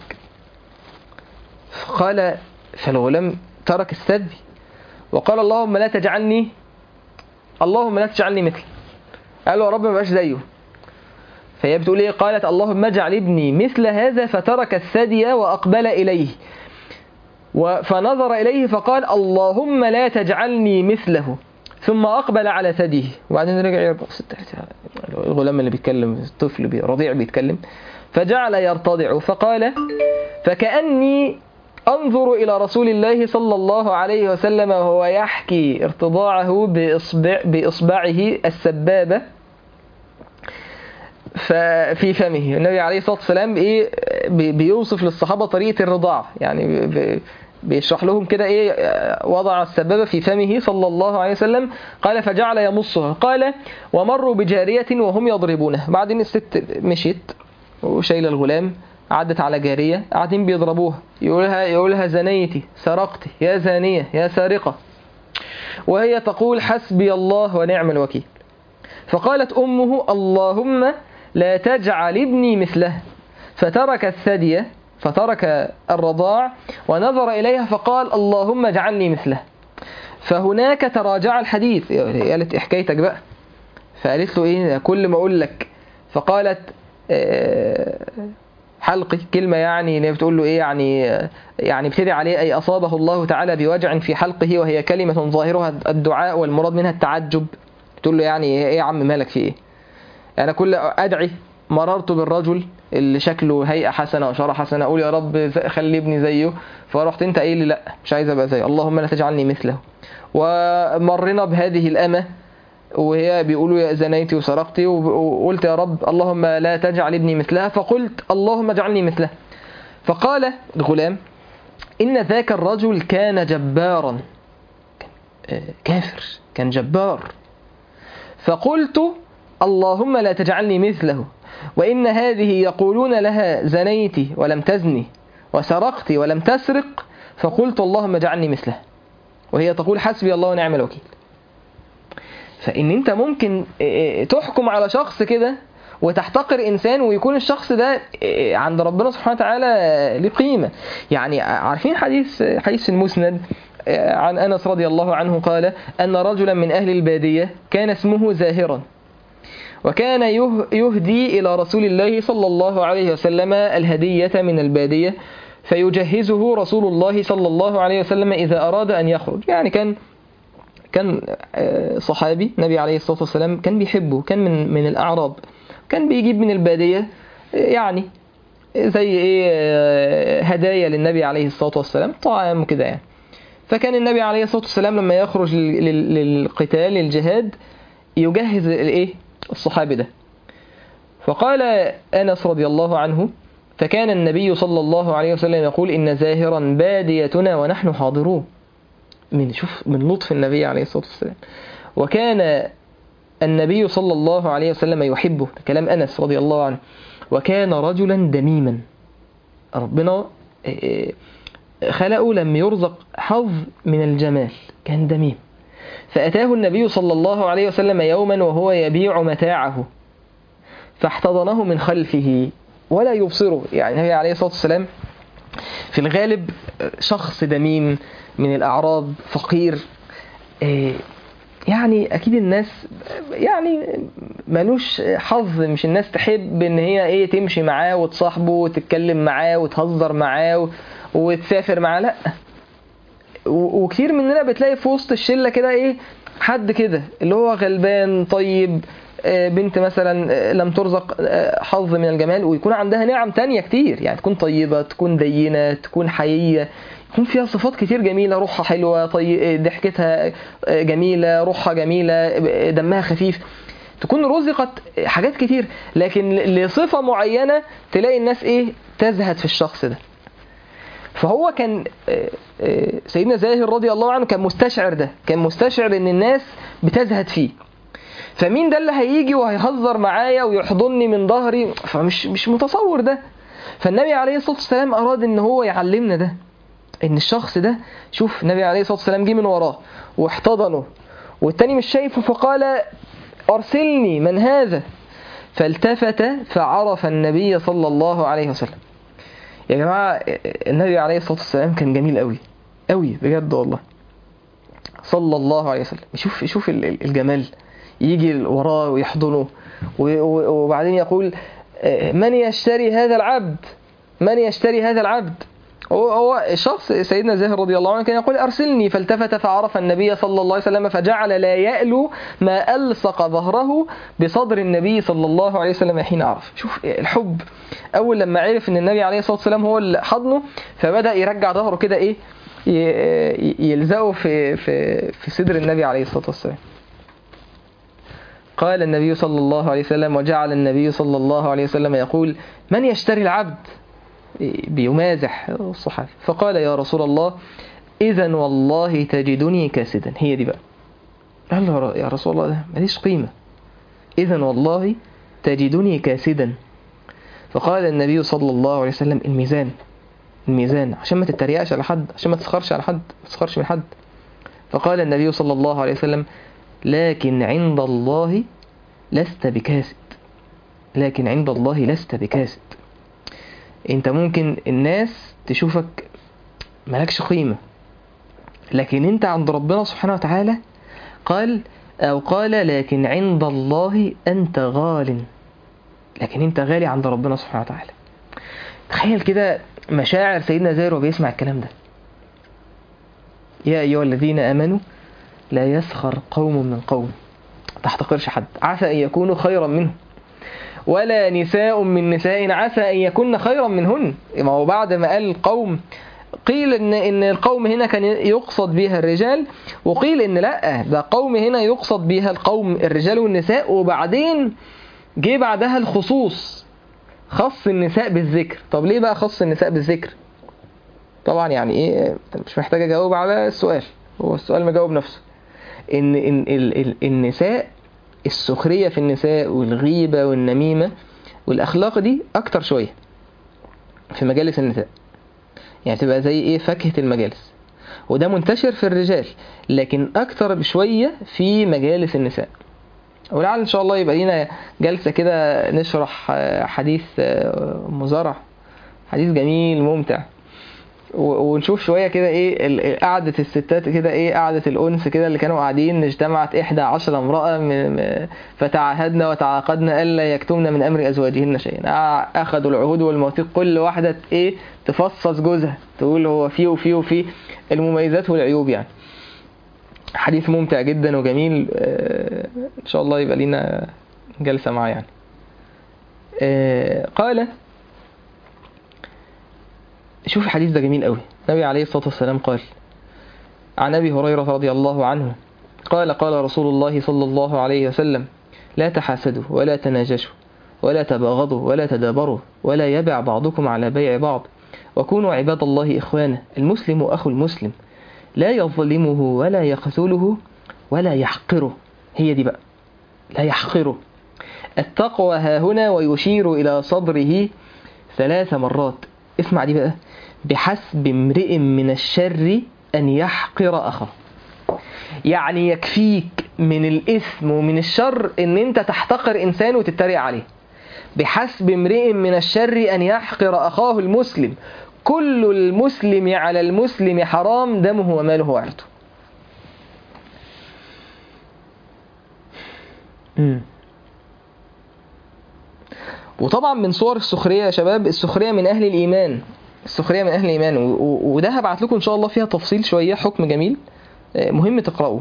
قال فالغلام ترك الثدي وقال اللهم لا تجعلني اللهم لا تجعلني مثله قال له يا رب ما بقاش زيه فهي بتقول ايه قالت اللهم اجعل ابني مثل هذا فترك الثدي واقبل اليه و- فنظر إليه فقال اللهم لا تجعلني مثله ثم أقبل على ثديه وبعدين رجع يرضع الغلام اللي بيتكلم الطفل بي- رضيع بيتكلم فجعل يرتضع فقال فكأني أنظر إلى رسول الله صلى الله عليه وسلم وهو يحكي ارتضاعه بإصبع بإصبعه السبابة ففي فمه النبي عليه الصلاة والسلام إيه بي- بيوصف للصحابة طريقة الرضاع يعني بي- بي- بيشرح لهم كده إيه وضع السبابة في فمه صلى الله عليه وسلم قال فجعل يمصها قال ومروا بجارية وهم يضربونه بعدين الست مشيت وشايله الغلام عدت على جارية قاعدين بيضربوها يقولها يقولها زنيتي سرقتي يا زانية يا سارقة وهي تقول حسبي الله ونعم الوكيل فقالت أمه اللهم لا تجعل ابني مثله فترك الثدي فترك الرضاع ونظر إليها فقال اللهم اجعلني مثله فهناك تراجع الحديث قالت إيه حكايتك بقى فقالت له ايه كل ما اقول لك فقالت آه، حلقي كلمة يعني إن هي بتقول له ايه يعني آه، يعني ابتدي عليه اي اصابه الله تعالى بوجع في حلقه وهي كلمة ظاهرها الدعاء والمراد منها التعجب تقول له يعني ايه يا عم مالك في ايه انا كل ادعي مررت بالرجل اللي شكله هيئه حسنه وشاره حسنه اقول يا رب ز- خلي ابني زيه فرحت انت قايل لي لا مش عايز ابقى زيه اللهم لا تجعلني مثله ومرنا بهذه الامه وهي بيقولوا يا زنيتي وسرقتي وب- وقلت يا رب اللهم لا تجعل ابني مثلها فقلت اللهم اجعلني مثلها فقال الغلام إن ذاك الرجل كان جبارا آه، كافر كان جبار فقلت اللهم لا تجعلني مثله وإن هذه يقولون لها زنيت ولم تزني وسرقت ولم تسرق فقلت اللهم اجعلني مثله وهي تقول حسبي الله ونعم الوكيل فإن أنت ممكن آه، تحكم على شخص كده وتحتقر إنسان ويكون الشخص ده آه، عند ربنا سبحانه وتعالى له قيمة يعني عارفين حديث حديث المسند آه، عن أنس رضي الله عنه قال أن رجلا من أهل البادية كان اسمه زاهرا وكان يه- يهدي إلى رسول الله صلى الله عليه وسلم الهدية من البادية فيجهزه رسول الله صلى الله عليه وسلم إذا أراد أن يخرج يعني كان كان آه، صحابي النبي عليه الصلاة والسلام كان بيحبه كان من من الأعراب كان بيجيب من البادية آه، يعني زي إيه آه، هدايا للنبي عليه الصلاة والسلام طعام كده يعني فكان النبي عليه الصلاة والسلام لما يخرج لل- لل- للقتال للجهاد يجهز الايه الصحابي ده فقال أنس رضي الله عنه فكان النبي صلى الله عليه وسلم يقول إن زاهرا باديتنا ونحن حاضرون من شوف من لطف النبي عليه الصلاة والسلام وكان النبي صلى الله عليه وسلم يحبه ده كلام أنس رضي الله عنه وكان رجلا دميما ربنا آه، خلقه لم يرزق حظ من الجمال كان دميم فأتاه النبي صلى الله عليه وسلم يوما وهو يبيع متاعه فاحتضنه من خلفه ولا يبصره يعني النبي عليه الصلاة والسلام في الغالب شخص دميم من الأعراب فقير إيه، يعني أكيد الناس يعني ملوش حظ مش الناس تحب إن هي إيه تمشي معاه وتصاحبه وتتكلم معاه وتهزر معاه و- وتسافر معاه لأ و- وكتير مننا بتلاقي في وسط الشله كده ايه حد كده اللي هو غلبان طيب آه، بنت مثلا آه، لم ترزق آه، حظ من الجمال ويكون عندها نعم تانية كتير يعني تكون طيبة تكون دينة تكون حيية يكون فيها صفات كتير جميلة روحها حلوة طي... ضحكتها آه، جميلة روحها جميلة آه، دمها خفيف تكون رزقت حاجات كتير لكن ل- لصفة معينة تلاقي الناس ايه تزهد في الشخص ده فهو كان آه، آه، سيدنا زاهر رضي الله عنه كان مستشعر ده كان مستشعر ان الناس بتزهد فيه فمين ده اللي هيجي وهيهزر معايا ويحضني من ظهري فمش مش متصور ده فالنبي عليه الصلاة والسلام أراد ان هو يعلمنا ده ان الشخص ده شوف النبي عليه الصلاة والسلام جه من وراه واحتضنه والتاني مش شايفه فقال أرسلني من هذا فالتفت فعرف النبي صلى الله عليه وسلم يا جماعة النبي عليه الصلاة والسلام كان جميل قوي قوي بجد والله صلى الله عليه وسلم شوف شوف ال- ال- الجمال يجي وراه ويحضنه و- و- وبعدين يقول آه، من يشتري هذا العبد من يشتري هذا العبد هو هو الشخص سيدنا زاهر رضي الله عنه كان يقول ارسلني فالتفت فعرف النبي صلى الله عليه وسلم فجعل لا يألو ما ألصق ظهره بصدر النبي صلى الله عليه وسلم حين عرف شوف الحب اول لما عرف ان النبي عليه الصلاه والسلام هو اللي حضنه فبدا يرجع ظهره كده ايه ي- يلزقه في في في صدر النبي عليه الصلاه والسلام قال النبي صلى الله عليه وسلم وجعل النبي صلى الله عليه وسلم يقول من يشتري العبد بيمازح الصحابي فقال يا رسول الله إذا والله تجدني كاسدا هي دي بقى قال له يا رسول الله ده ماليش قيمة إذا والله تجدني كاسدا فقال النبي صلى الله عليه وسلم الميزان الميزان عشان ما تتريقش على حد عشان ما تسخرش على حد ما تسخرش من حد فقال النبي صلى الله عليه وسلم لكن عند الله لست بكاسد لكن عند الله لست بكاسد انت ممكن الناس تشوفك مالكش قيمة لكن انت عند ربنا سبحانه وتعالى قال او قال لكن عند الله انت غال لكن انت غالي عند ربنا سبحانه وتعالى تخيل كده مشاعر سيدنا زاهر وهو بيسمع الكلام ده يا ايها الذين امنوا لا يسخر قوم من قوم ما تحتقرش حد عسى ان يكونوا خيرا منهم ولا نساء من نساء عسى ان يكن خيرا منهن ما هو بعد ما قال القوم قيل ان ان القوم هنا كان يقصد بها الرجال وقيل ان لا ده قوم هنا يقصد بها القوم الرجال والنساء وبعدين جه بعدها الخصوص خص النساء بالذكر طب ليه بقى خص النساء بالذكر طبعا يعني ايه مش محتاج اجاوب على السؤال هو السؤال مجاوب نفسه ان, إن ال ال النساء السخريه في النساء والغيبه والنميمه والاخلاق دي اكتر شويه في مجالس النساء يعني تبقى زي ايه فاكهه المجالس وده منتشر في الرجال لكن اكتر بشويه في مجالس النساء ولعل ان شاء الله يبقى لينا جلسه كده نشرح حديث مزارع حديث جميل ممتع ونشوف شويه كده ايه قعده الستات كده ايه قعده الانس كده اللي كانوا قاعدين اجتمعت احدى عشر امراه فتعاهدن وتعاقدن الا يكتمن من امر ازواجهن شيئا اخذوا العهود والمواثيق كل واحده ايه تفصص جوزها تقول هو فيه وفيه وفيه المميزات والعيوب يعني حديث ممتع جدا وجميل ان شاء الله يبقى لينا جلسه معاه يعني قال شوف الحديث ده جميل قوي النبي عليه الصلاة والسلام قال عن أبي هريرة رضي الله عنه قال قال رسول الله صلى الله عليه وسلم لا تحاسدوا ولا تناجشوا ولا تباغضوا ولا تدابروا ولا يبع بعضكم على بيع بعض وكونوا عباد الله إخوانا المسلم أخو المسلم لا يظلمه ولا يخذله ولا يحقره هي دي بقى لا يحقره التقوى ها هنا ويشير إلى صدره ثلاث مرات اسمع دي بقى بحسب امرئ من الشر أن يحقر أخاه يعني يكفيك من الإثم ومن الشر أن أنت تحتقر إنسان وتتريق عليه بحسب امرئ من الشر أن يحقر أخاه المسلم كل المسلم على المسلم حرام دمه وماله وعرضه وطبعا من صور السخرية يا شباب السخرية من أهل الإيمان السخرية من أهل الإيمان وده هبعت لكم إن شاء الله فيها تفصيل شوية حكم جميل مهم تقرأوه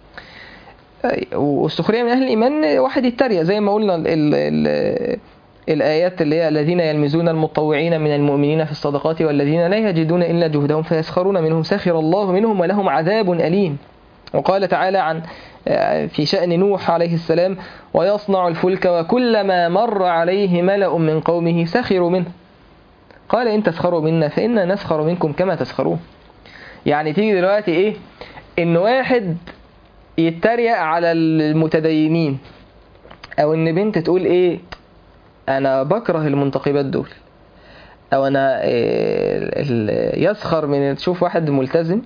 والسخرية من أهل الإيمان واحد يتريق زي ما قلنا ال ال ال الآيات اللي هي الذين يلمزون المطوعين من المؤمنين في الصدقات والذين لا يجدون إلا جهدهم فيسخرون منهم سخر الله منهم ولهم عذاب أليم وقال تعالى عن في شأن نوح عليه السلام ويصنع الفلك وكلما مر عليه ملأ من قومه سخروا منه قال إن تسخروا منا فإنا نسخر منكم كما تسخرون يعني تيجي دلوقتي إيه إن واحد يتريق على المتدينين أو إن بنت تقول إيه أنا بكره المنتقبات دول أو أنا إيه يسخر من تشوف واحد ملتزم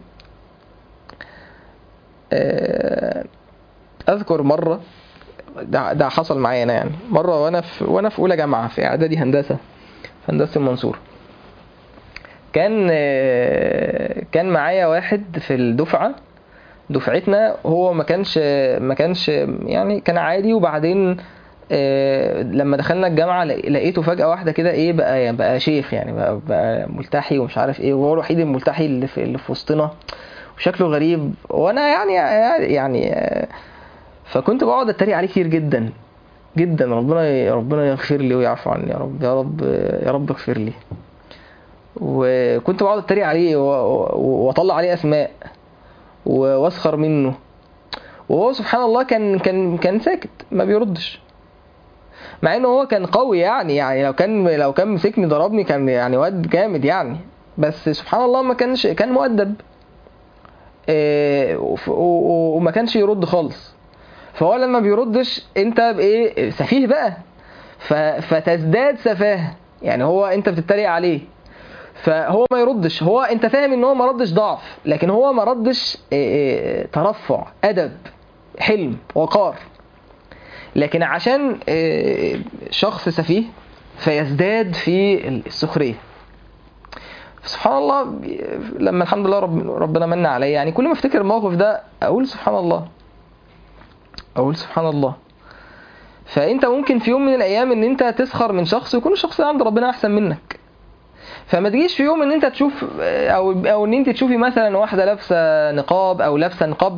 اذكر مره ده, ده حصل معايا انا يعني مره وانا في وانا في اولى جامعه في اعدادي هندسه في هندسه المنصوره كان كان معايا واحد في الدفعه دفعتنا هو ما كانش ما كانش يعني كان عادي وبعدين لما دخلنا الجامعه لقيته فجاه واحده كده ايه بقى بقى شيخ يعني بقى, بقى ملتحي ومش عارف ايه وهو الوحيد الملتحي اللي في, اللي في وسطنا وشكله غريب وانا يعني يعني فكنت بقعد اتريق عليه كتير جدا جدا ربنا ربنا يغفر لي ويعفو عني يا رب يا رب يا رب اغفر لي وكنت بقعد اتريق عليه واطلع عليه اسماء واسخر منه وهو سبحان الله كان كان كان ساكت ما بيردش مع انه هو كان قوي يعني يعني لو كان لو كان مسكني ضربني كان يعني واد جامد يعني بس سبحان الله ما كانش كان مؤدب وما كانش يرد خالص فهو لما بيردش انت بايه سفيه بقى فتزداد سفاهه يعني هو انت بتتريق عليه فهو ما يردش هو انت فاهم ان هو ما ردش ضعف لكن هو ما ردش ترفع ادب حلم وقار لكن عشان شخص سفيه فيزداد في السخريه سبحان الله لما الحمد لله رب ربنا من عليا يعني كل ما افتكر الموقف ده اقول سبحان الله اقول سبحان الله فانت ممكن في يوم من الايام ان انت تسخر من شخص يكون الشخص ده عند ربنا احسن منك فما تجيش في يوم ان انت تشوف او او ان انت تشوفي مثلا واحده لابسه نقاب او لابسه نقاب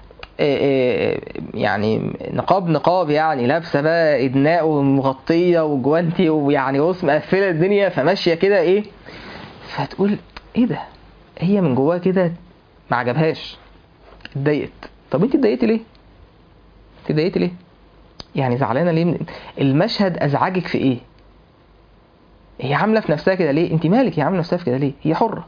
يعني نقاب نقاب يعني لابسه بقى ادناء ومغطيه وجوانتي ويعني بص مقفله الدنيا فماشيه كده ايه فتقول ايه ده هي من جواها كده ما عجبهاش اتضايقت طب انت اتضايقتي ليه اتضايقتي ليه يعني زعلانه ليه من المشهد ازعجك في ايه هي عامله في نفسها كده ليه انت مالك هي عامله نفسها في كده ليه هي حره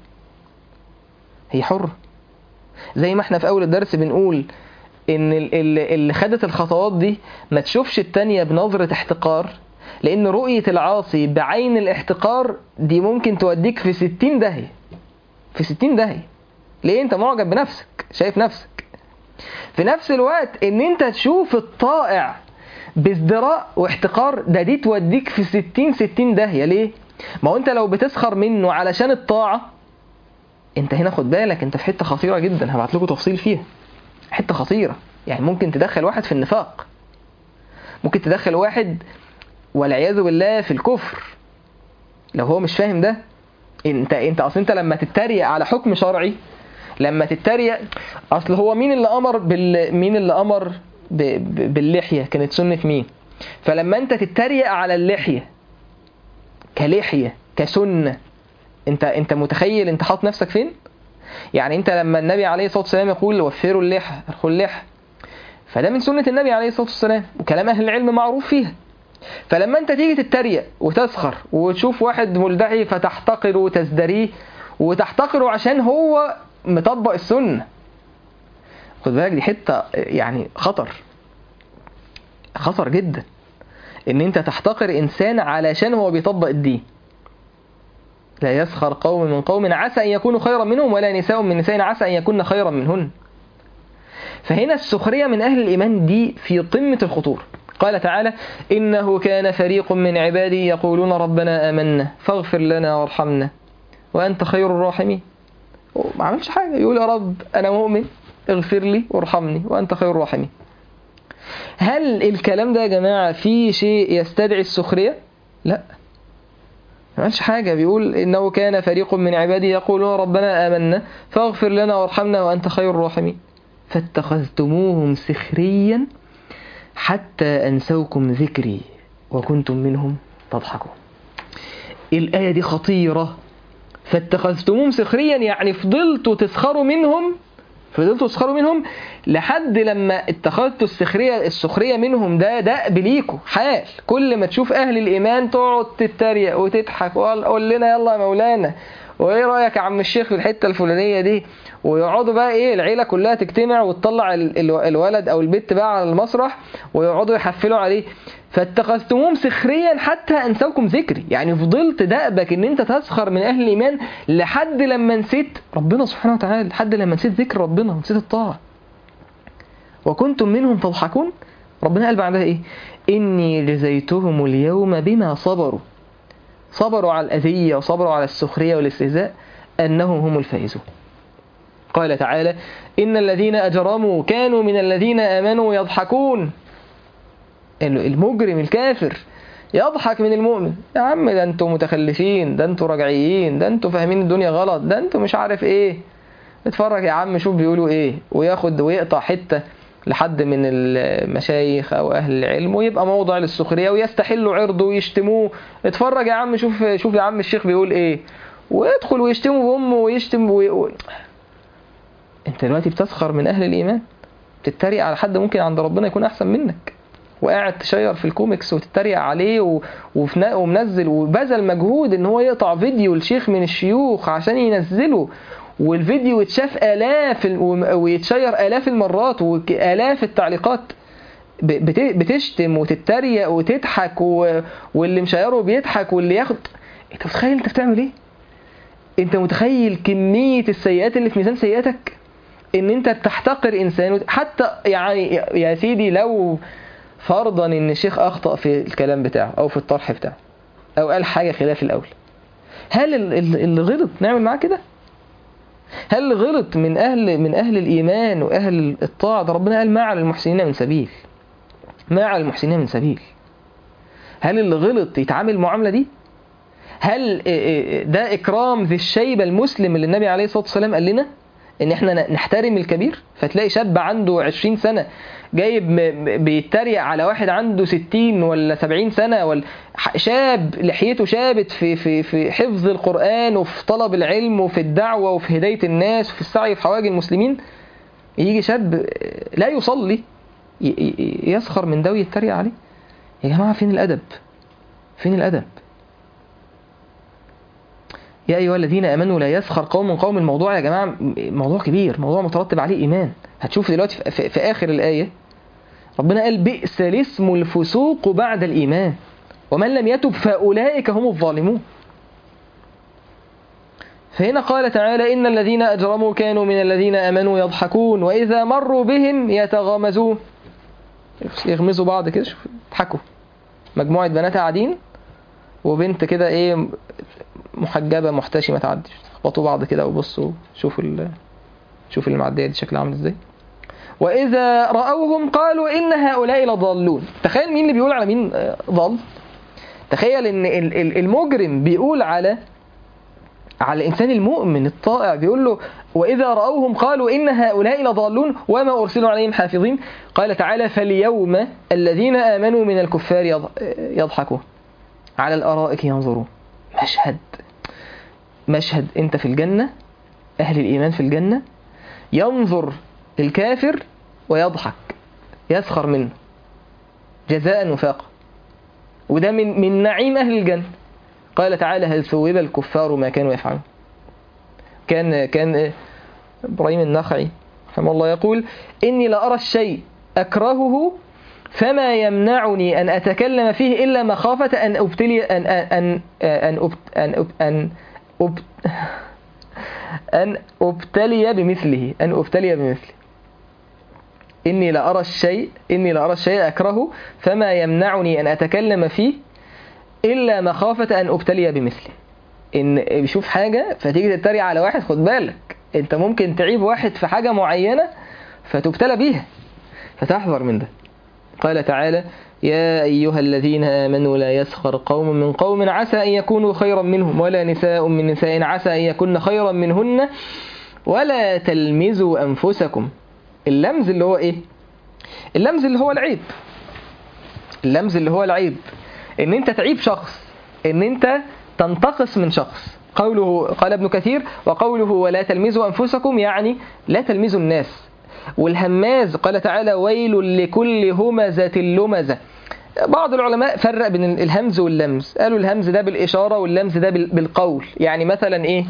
هي حره زي ما احنا في اول الدرس بنقول ان ال- ال- اللي خدت الخطوات دي ما تشوفش التانية بنظرة احتقار لان رؤية العاصي بعين الاحتقار دي ممكن توديك في ستين داهية في ستين داهية ليه انت معجب بنفسك شايف نفسك في نفس الوقت ان انت تشوف الطائع بازدراء واحتقار ده دي توديك في ستين ستين داهية ليه ما هو انت لو بتسخر منه علشان الطاعة انت هنا خد بالك انت في حتة خطيرة جدا هبعت لكم تفصيل فيها حتة خطيرة يعني ممكن تدخل واحد في النفاق ممكن تدخل واحد والعياذ بالله في الكفر لو هو مش فاهم ده انت انت اصل انت لما تتريق على حكم شرعي لما تتريق اصل هو مين اللي امر بال مين اللي امر ب... ب... باللحيه كانت سنه مين فلما انت تتريق على اللحيه كلحيه كسنه انت انت متخيل انت حاطط نفسك فين يعني انت لما النبي عليه الصلاه والسلام يقول وفروا اللحى ارخوا اللحى فده من سنه النبي عليه الصلاه والسلام وكلام اهل العلم معروف فيها فلما انت تيجي تتريق وتسخر وتشوف واحد ملدحي فتحتقره وتزدريه وتحتقره عشان هو مطبق السنه خد بالك دي حته يعني خطر خطر جدا ان انت تحتقر انسان علشان هو بيطبق الدين لا يسخر قوم من قوم عسى ان يكونوا خيرا منهم ولا نساء من نساء عسى ان يكون خيرا منهن فهنا السخريه من اهل الايمان دي في قمه الخطوره قال تعالى إنه كان فريق من عبادي يقولون ربنا آمنا فاغفر لنا وارحمنا وأنت خير الراحمين ما عملش حاجة يقول يا رب أنا مؤمن اغفر لي وارحمني وأنت خير الراحمين هل الكلام ده يا جماعة فيه شيء يستدعي السخرية؟ لا ما عملش حاجة بيقول إنه كان فريق من عبادي يقولون ربنا آمنا فاغفر لنا وارحمنا وأنت خير الراحمين فاتخذتموهم سخريا حتى أنسوكم ذكري وكنتم منهم تضحكون الآية دي خطيرة فاتخذتموهم سخريا يعني فضلتوا تسخروا منهم فضلتوا تسخروا منهم لحد لما اتخذتوا السخرية السخرية منهم ده دأب ليكوا حال كل ما تشوف أهل الإيمان تقعد تتريق وتضحك وقول لنا يلا يا مولانا وايه رايك يا عم الشيخ في الحته الفلانيه دي ويقعدوا بقى ايه العيله كلها تجتمع وتطلع ال- ال- الولد او البت بقى على المسرح ويقعدوا يحفلوا عليه فاتخذتموهم سخريا حتى انسوكم ذكري يعني فضلت دأبك ان انت تسخر من اهل الايمان لحد لما نسيت ربنا سبحانه وتعالى لحد لما نسيت ذكر ربنا ونسيت الطاعه وكنتم منهم تضحكون ربنا قال بعدها ايه اني جزيتهم اليوم بما صبروا صبروا على الأذية وصبروا على السخرية والاستهزاء أنهم هم الفائزون قال تعالى إن الذين أجرموا كانوا من الذين آمنوا يضحكون المجرم الكافر يضحك من المؤمن يا عم ده انتوا متخلفين ده انتوا رجعيين ده انتوا فاهمين الدنيا غلط ده انتوا مش عارف ايه اتفرج يا عم شوف بيقولوا ايه وياخد ويقطع حتة لحد من المشايخ او اهل العلم ويبقى موضع للسخريه ويستحلوا عرضه ويشتموه اتفرج يا عم شوف شوف يا عم الشيخ بيقول ايه ويدخل ويشتمه بامه ويشتم وي... و... انت دلوقتي بتسخر من اهل الايمان بتتريق على حد ممكن عند ربنا يكون احسن منك وقاعد تشير في الكوميكس وتتريق عليه و... وفنا... ومنزل وبذل مجهود ان هو يقطع فيديو لشيخ من الشيوخ عشان ينزله والفيديو يتشاف آلاف ويتشير آلاف المرات وآلاف التعليقات بتشتم وتتريق وتضحك واللي مشيره بيضحك واللي ياخد انت متخيل انت بتعمل ايه؟ انت متخيل كمية السيئات اللي في ميزان سيئاتك؟ ان انت تحتقر انسان حتى يعني يا سيدي لو فرضا ان الشيخ اخطأ في الكلام بتاعه او في الطرح بتاعه او قال حاجة خلاف الاول هل اللي غلط نعمل معاه كده؟ هل غلط من أهل من أهل الإيمان وأهل الطاعة ده ربنا قال ما على المحسنين من سبيل ما على المحسنين من سبيل هل اللي غلط يتعامل المعاملة دي هل ده إكرام ذي الشيبة المسلم اللي النبي عليه الصلاة والسلام قال لنا إن إحنا نحترم الكبير فتلاقي شاب عنده 20 سنة جايب بيتريق على واحد عنده 60 ولا 70 سنة ولا شاب لحيته شابت في في في حفظ القرآن وفي طلب العلم وفي الدعوة وفي هداية الناس وفي السعي في حواجج المسلمين يجي شاب لا يصلي يسخر من ده ويتريق عليه يا جماعة فين الأدب فين الأدب يا ايها الذين امنوا لا يسخر قوم من قوم الموضوع يا جماعه م- موضوع كبير موضوع مترتب عليه ايمان هتشوف دلوقتي في, في, في اخر الايه ربنا قال بئس الاسم الفسوق بعد الايمان ومن لم يتب فاولئك هم الظالمون فهنا قال تعالى إن الذين أجرموا كانوا من الذين آمنوا يضحكون وإذا مروا بهم يتغامزون يغمزوا بعض كده شوف يضحكوا مجموعة بنات قاعدين وبنت كده إيه محجبة محتشمة تعدي يخبطوا بعض كده وبصوا شوفوا ال شوف المعدية دي شكلها عامل ازاي وإذا رأوهم قالوا إن هؤلاء لضالون تخيل مين اللي بيقول على مين آه، ضال تخيل إن ال- ال- المجرم بيقول على على الإنسان المؤمن الطائع بيقول له وإذا رأوهم قالوا إن هؤلاء لضالون وما أرسلوا عليهم حافظين قال تعالى فاليوم الذين آمنوا من الكفار يض- يضحكون على الأرائك ينظرون مشهد مشهد أنت في الجنة أهل الإيمان في الجنة ينظر الكافر ويضحك يسخر منه جزاء وفاقا وده من من نعيم أهل الجنة قال تعالى هل ثوب الكفار ما كانوا يفعلون كان كان إبراهيم النخعي رحمه الله يقول إني لأرى الشيء أكرهه فما يمنعني أن أتكلم فيه إلا مخافة أن أبتلي أن أن أن أبت أن أب أن أب أن أبتلي بمثله أن أبتلي بمثله إني لأرى الشيء إني لأرى الشيء أكرهه فما يمنعني أن أتكلم فيه إلا مخافة أن أبتلي بمثله إن بيشوف حاجة فتيجي تتريق على واحد خد بالك أنت ممكن تعيب واحد في حاجة معينة فتبتلى بيها فتحذر من ده قال تعالى يا أيها الذين آمنوا لا يسخر قوم من قوم عسى أن يكونوا خيرا منهم ولا نساء من نساء عسى أن يكون خيرا منهن ولا تلمزوا أنفسكم اللمز اللي هو إيه اللمز اللي هو العيب اللمز اللي هو العيب ان انت تعيب شخص ان انت تنتقص من شخص قوله قال ابن كثير وقوله ولا تلمزوا انفسكم يعني لا تلمزوا الناس والهماز قال تعالى ويل لكل همزة لمزة بعض العلماء فرق بين الهمز واللمز قالوا الهمز ده بالإشارة واللمز ده بال- بالقول يعني مثلا إيه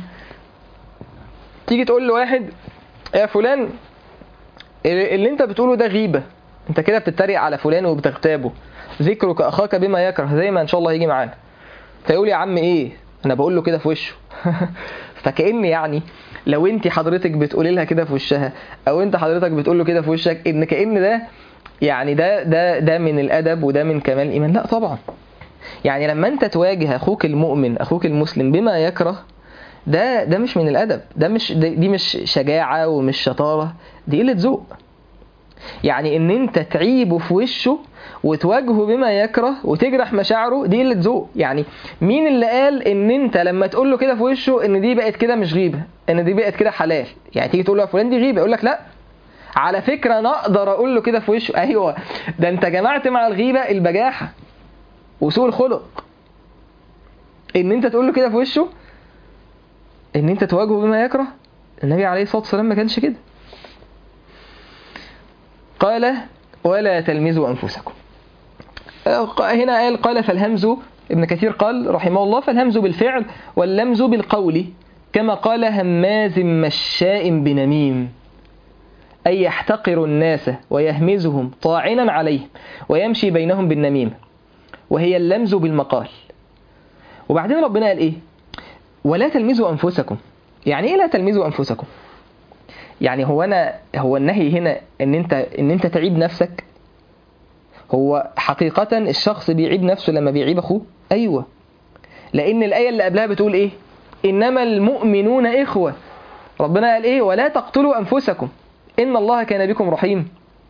تيجي تقول لواحد يا فلان اللي انت بتقوله ده غيبة انت كده بتتريق على فلان وبتغتابه ذكرك اخاك بما يكره زي ما ان شاء الله هيجي معانا فيقول يا عم ايه انا بقول له كده في وشه فكأن يعني لو انت حضرتك بتقولي لها كده في وشها او انت حضرتك بتقول له كده في وشك ان كأن ده يعني ده ده ده من الادب وده من كمال الايمان لا طبعا يعني لما انت تواجه اخوك المؤمن اخوك المسلم بما يكره ده ده مش من الادب ده مش ده- دي مش شجاعه ومش شطاره دي قله ذوق يعني ان انت تعيبه في وشه وتواجهه بما يكره وتجرح مشاعره دي قله ذوق يعني مين اللي قال ان انت لما تقول له كده في وشه ان دي بقت كده مش غيبه ان دي بقت كده حلال يعني تيجي تقول له يا فلان دي غيبه يقول لك لا على فكره انا اقدر اقول له كده في وشه ايوه ده انت جمعت مع الغيبه البجاحه وسوء الخلق ان انت تقول له كده في وشه ان انت تواجهه بما يكره النبي عليه الصلاه والسلام ما كانش كده قال ولا تلمزوا انفسكم هنا قال قال فالهمز ابن كثير قال رحمه الله فالهمز بالفعل واللمز بالقول كما قال هماز مشاء بنميم أي يحتقر الناس ويهمزهم طاعنا عليهم ويمشي بينهم بالنميمة وهي اللمز بالمقال وبعدين ربنا قال إيه ولا تلمزوا أنفسكم يعني إيه لا تلمزوا أنفسكم يعني هو أنا هو النهي هنا إن أنت إن أنت تعيب نفسك هو حقيقة الشخص بيعيب نفسه لما بيعيب أخوه أيوة لأن الآية اللي قبلها بتقول إيه إنما المؤمنون إخوة ربنا قال إيه ولا تقتلوا أنفسكم إن الله كان بكم رحيم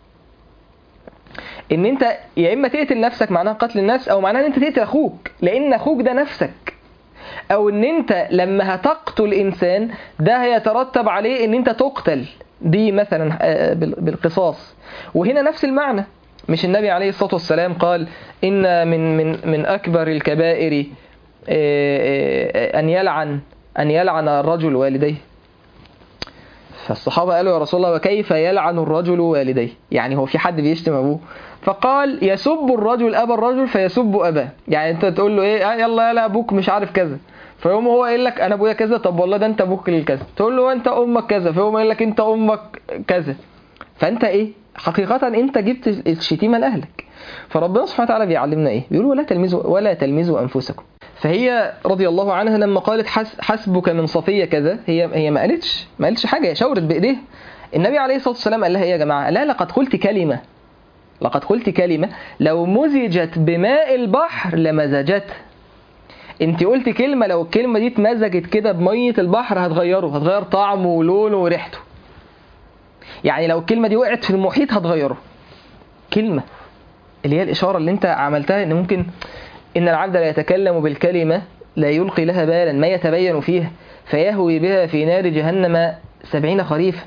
إن أنت يا إما تقتل نفسك معناها قتل النفس أو معناها إن أنت تقتل أخوك لأن أخوك ده نفسك أو إن أنت لما هتقتل إنسان ده هيترتب عليه إن أنت تقتل دي مثلا آه، بال- بالقصاص وهنا نفس المعنى مش النبي عليه الصلاة والسلام قال إن من من من أكبر الكبائر آه، آه، أن يلعن أن يلعن الرجل والديه فالصحابة قالوا يا رسول الله وكيف يلعن الرجل والديه يعني هو في حد بيشتم أبوه فقال يسب الرجل أبا الرجل فيسب أباه يعني أنت تقول له إيه آه يلا يلا أبوك مش عارف كذا فيقوم هو قايل لك انا ابويا كذا طب والله ده انت ابوك الكذا تقول له انت امك كذا فيقوم قايل لك انت امك كذا فانت ايه حقيقة انت جبت الشتيمة لاهلك فربنا سبحانه وتعالى بيعلمنا ايه بيقول ولا تلمزوا ولا تلمزوا انفسكم فهي رضي الله عنها لما قالت حس حسبك من صفية كذا هي هي ما قالتش ما قالتش حاجة هي شاورت بايديها النبي عليه الصلاة والسلام قال لها ايه يا جماعة لا لقد قلت كلمة لقد قلت كلمة لو مزجت بماء البحر لمزجته انت قلت كلمة لو الكلمة دي اتمزجت كده بمية البحر هتغيره هتغير طعمه ولونه وريحته يعني لو الكلمة دي وقعت في المحيط هتغيره كلمة اللي هي الإشارة اللي انت عملتها ان ممكن إن العبد لا يتكلم بالكلمة لا يلقي لها بالا ما يتبين فيها فيهوي بها في نار جهنم سبعين خريفا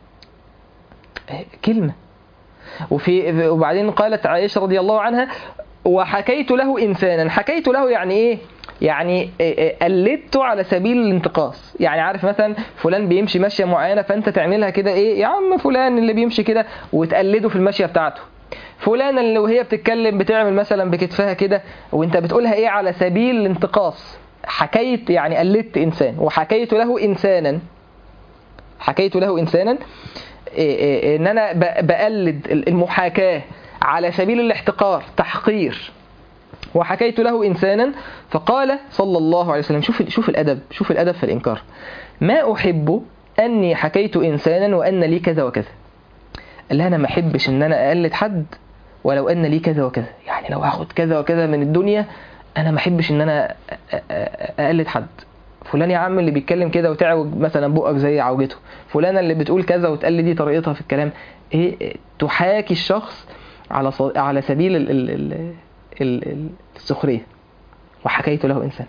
كلمة وفي وبعدين قالت عائشة رضي الله عنها وحكيت له إنسانا حكيت له يعني إيه يعني قلدته على سبيل الانتقاص يعني عارف مثلا فلان بيمشي ماشية معينة فأنت تعملها كده إيه يا عم فلان اللي بيمشي كده وتقلده في المشية بتاعته فلانة اللي وهي بتتكلم بتعمل مثلا بكتفها كده وانت بتقولها ايه على سبيل الانتقاص حكيت يعني قلدت انسان وحكيت له انسانا حكيت له انسانا إيه إيه ان انا بقلد المحاكاة على سبيل الاحتقار تحقير وحكيت له انسانا فقال صلى الله عليه وسلم شوف شوف الادب شوف الادب في الانكار ما احب اني حكيت انسانا وان لي كذا وكذا قال لها انا ما احبش ان انا اقلد حد ولو ان لي كذا وكذا يعني لو هاخد كذا وكذا من الدنيا انا ما احبش ان انا اقلد حد فلان يا عم اللي بيتكلم كده وتعوج مثلا بقك زي عوجته فلانة اللي بتقول كذا وتقلد دي طريقتها في الكلام ايه تحاكي الشخص على على سبيل ال ال ال ال السخريه وحكيت له انسان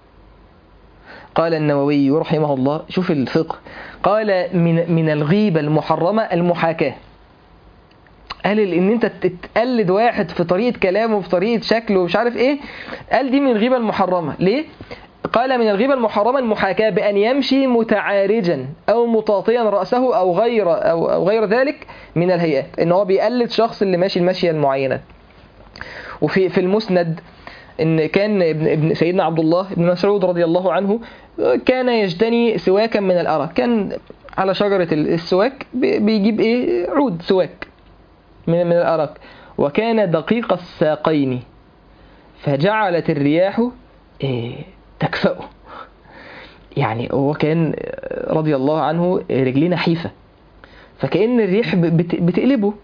قال النووي رحمه الله شوف الفقه قال من من الغيبه المحرمه المحاكاه قال ان انت تقلد واحد في طريقه كلامه في طريقه شكله ومش عارف ايه قال دي من الغيبه المحرمه ليه قال من الغيبة المحرمة المحاكاة بأن يمشي متعارجا أو مطاطيا رأسه أو غير أو, أو غير ذلك من الهيئات إن هو بيقلد شخص اللي ماشي المشية المعينة وفي في المسند إن كان ابن, ابن سيدنا عبد الله بن مسعود رضي الله عنه كان يجتني سواكا من الأرى كان على شجرة السواك بيجيب إيه عود سواك من من الأرك وكان دقيق الساقين فجعلت الرياح إيه تكفأه يعني هو كان رضي الله عنه رجليه نحيفة فكأن الريح بتقلبه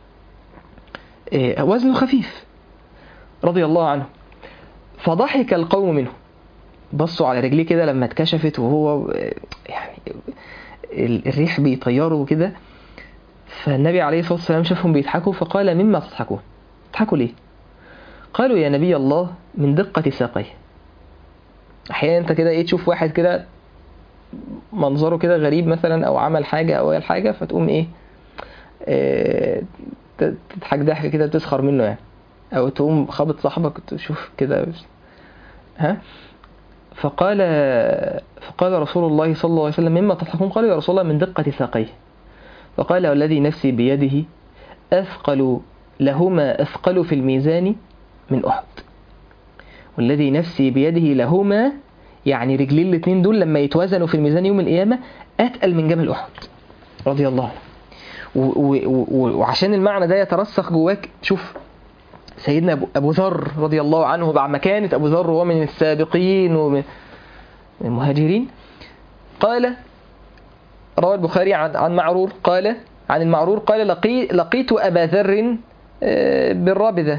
وزنه خفيف رضي الله عنه فضحك القوم منه بصوا على رجليه كده لما اتكشفت وهو يعني الريح بيطيره كده فالنبي عليه الصلاة والسلام شافهم بيضحكوا فقال مما تضحكون تضحكوا ليه قالوا يا نبي الله من دقة ساقيه احيانا انت كده ايه تشوف واحد كده منظره كده غريب مثلا او عمل حاجه او قال حاجه فتقوم ايه, إيه تضحك ضحكه كده تسخر منه يعني او تقوم خابط صاحبك تشوف كده ها فقال فقال رسول الله صلى الله عليه وسلم مما تضحكون قالوا يا رسول الله من دقة ساقيه فقال والذي نفسي بيده أثقل لهما أثقل في الميزان من أحد والذي نفسي بيده لهما يعني رجلين الاثنين دول لما يتوزنوا في الميزان يوم القيامة أتقل من جبل أحد رضي الله عنه وعشان المعنى ده يترسخ جواك شوف سيدنا أبو, أبو ذر رضي الله عنه بعد مكانة أبو ذر وهو من السابقين ومن المهاجرين قال روى البخاري عن عن معرور قال عن المعرور قال لقي لقيت أبا ذر بالرابذة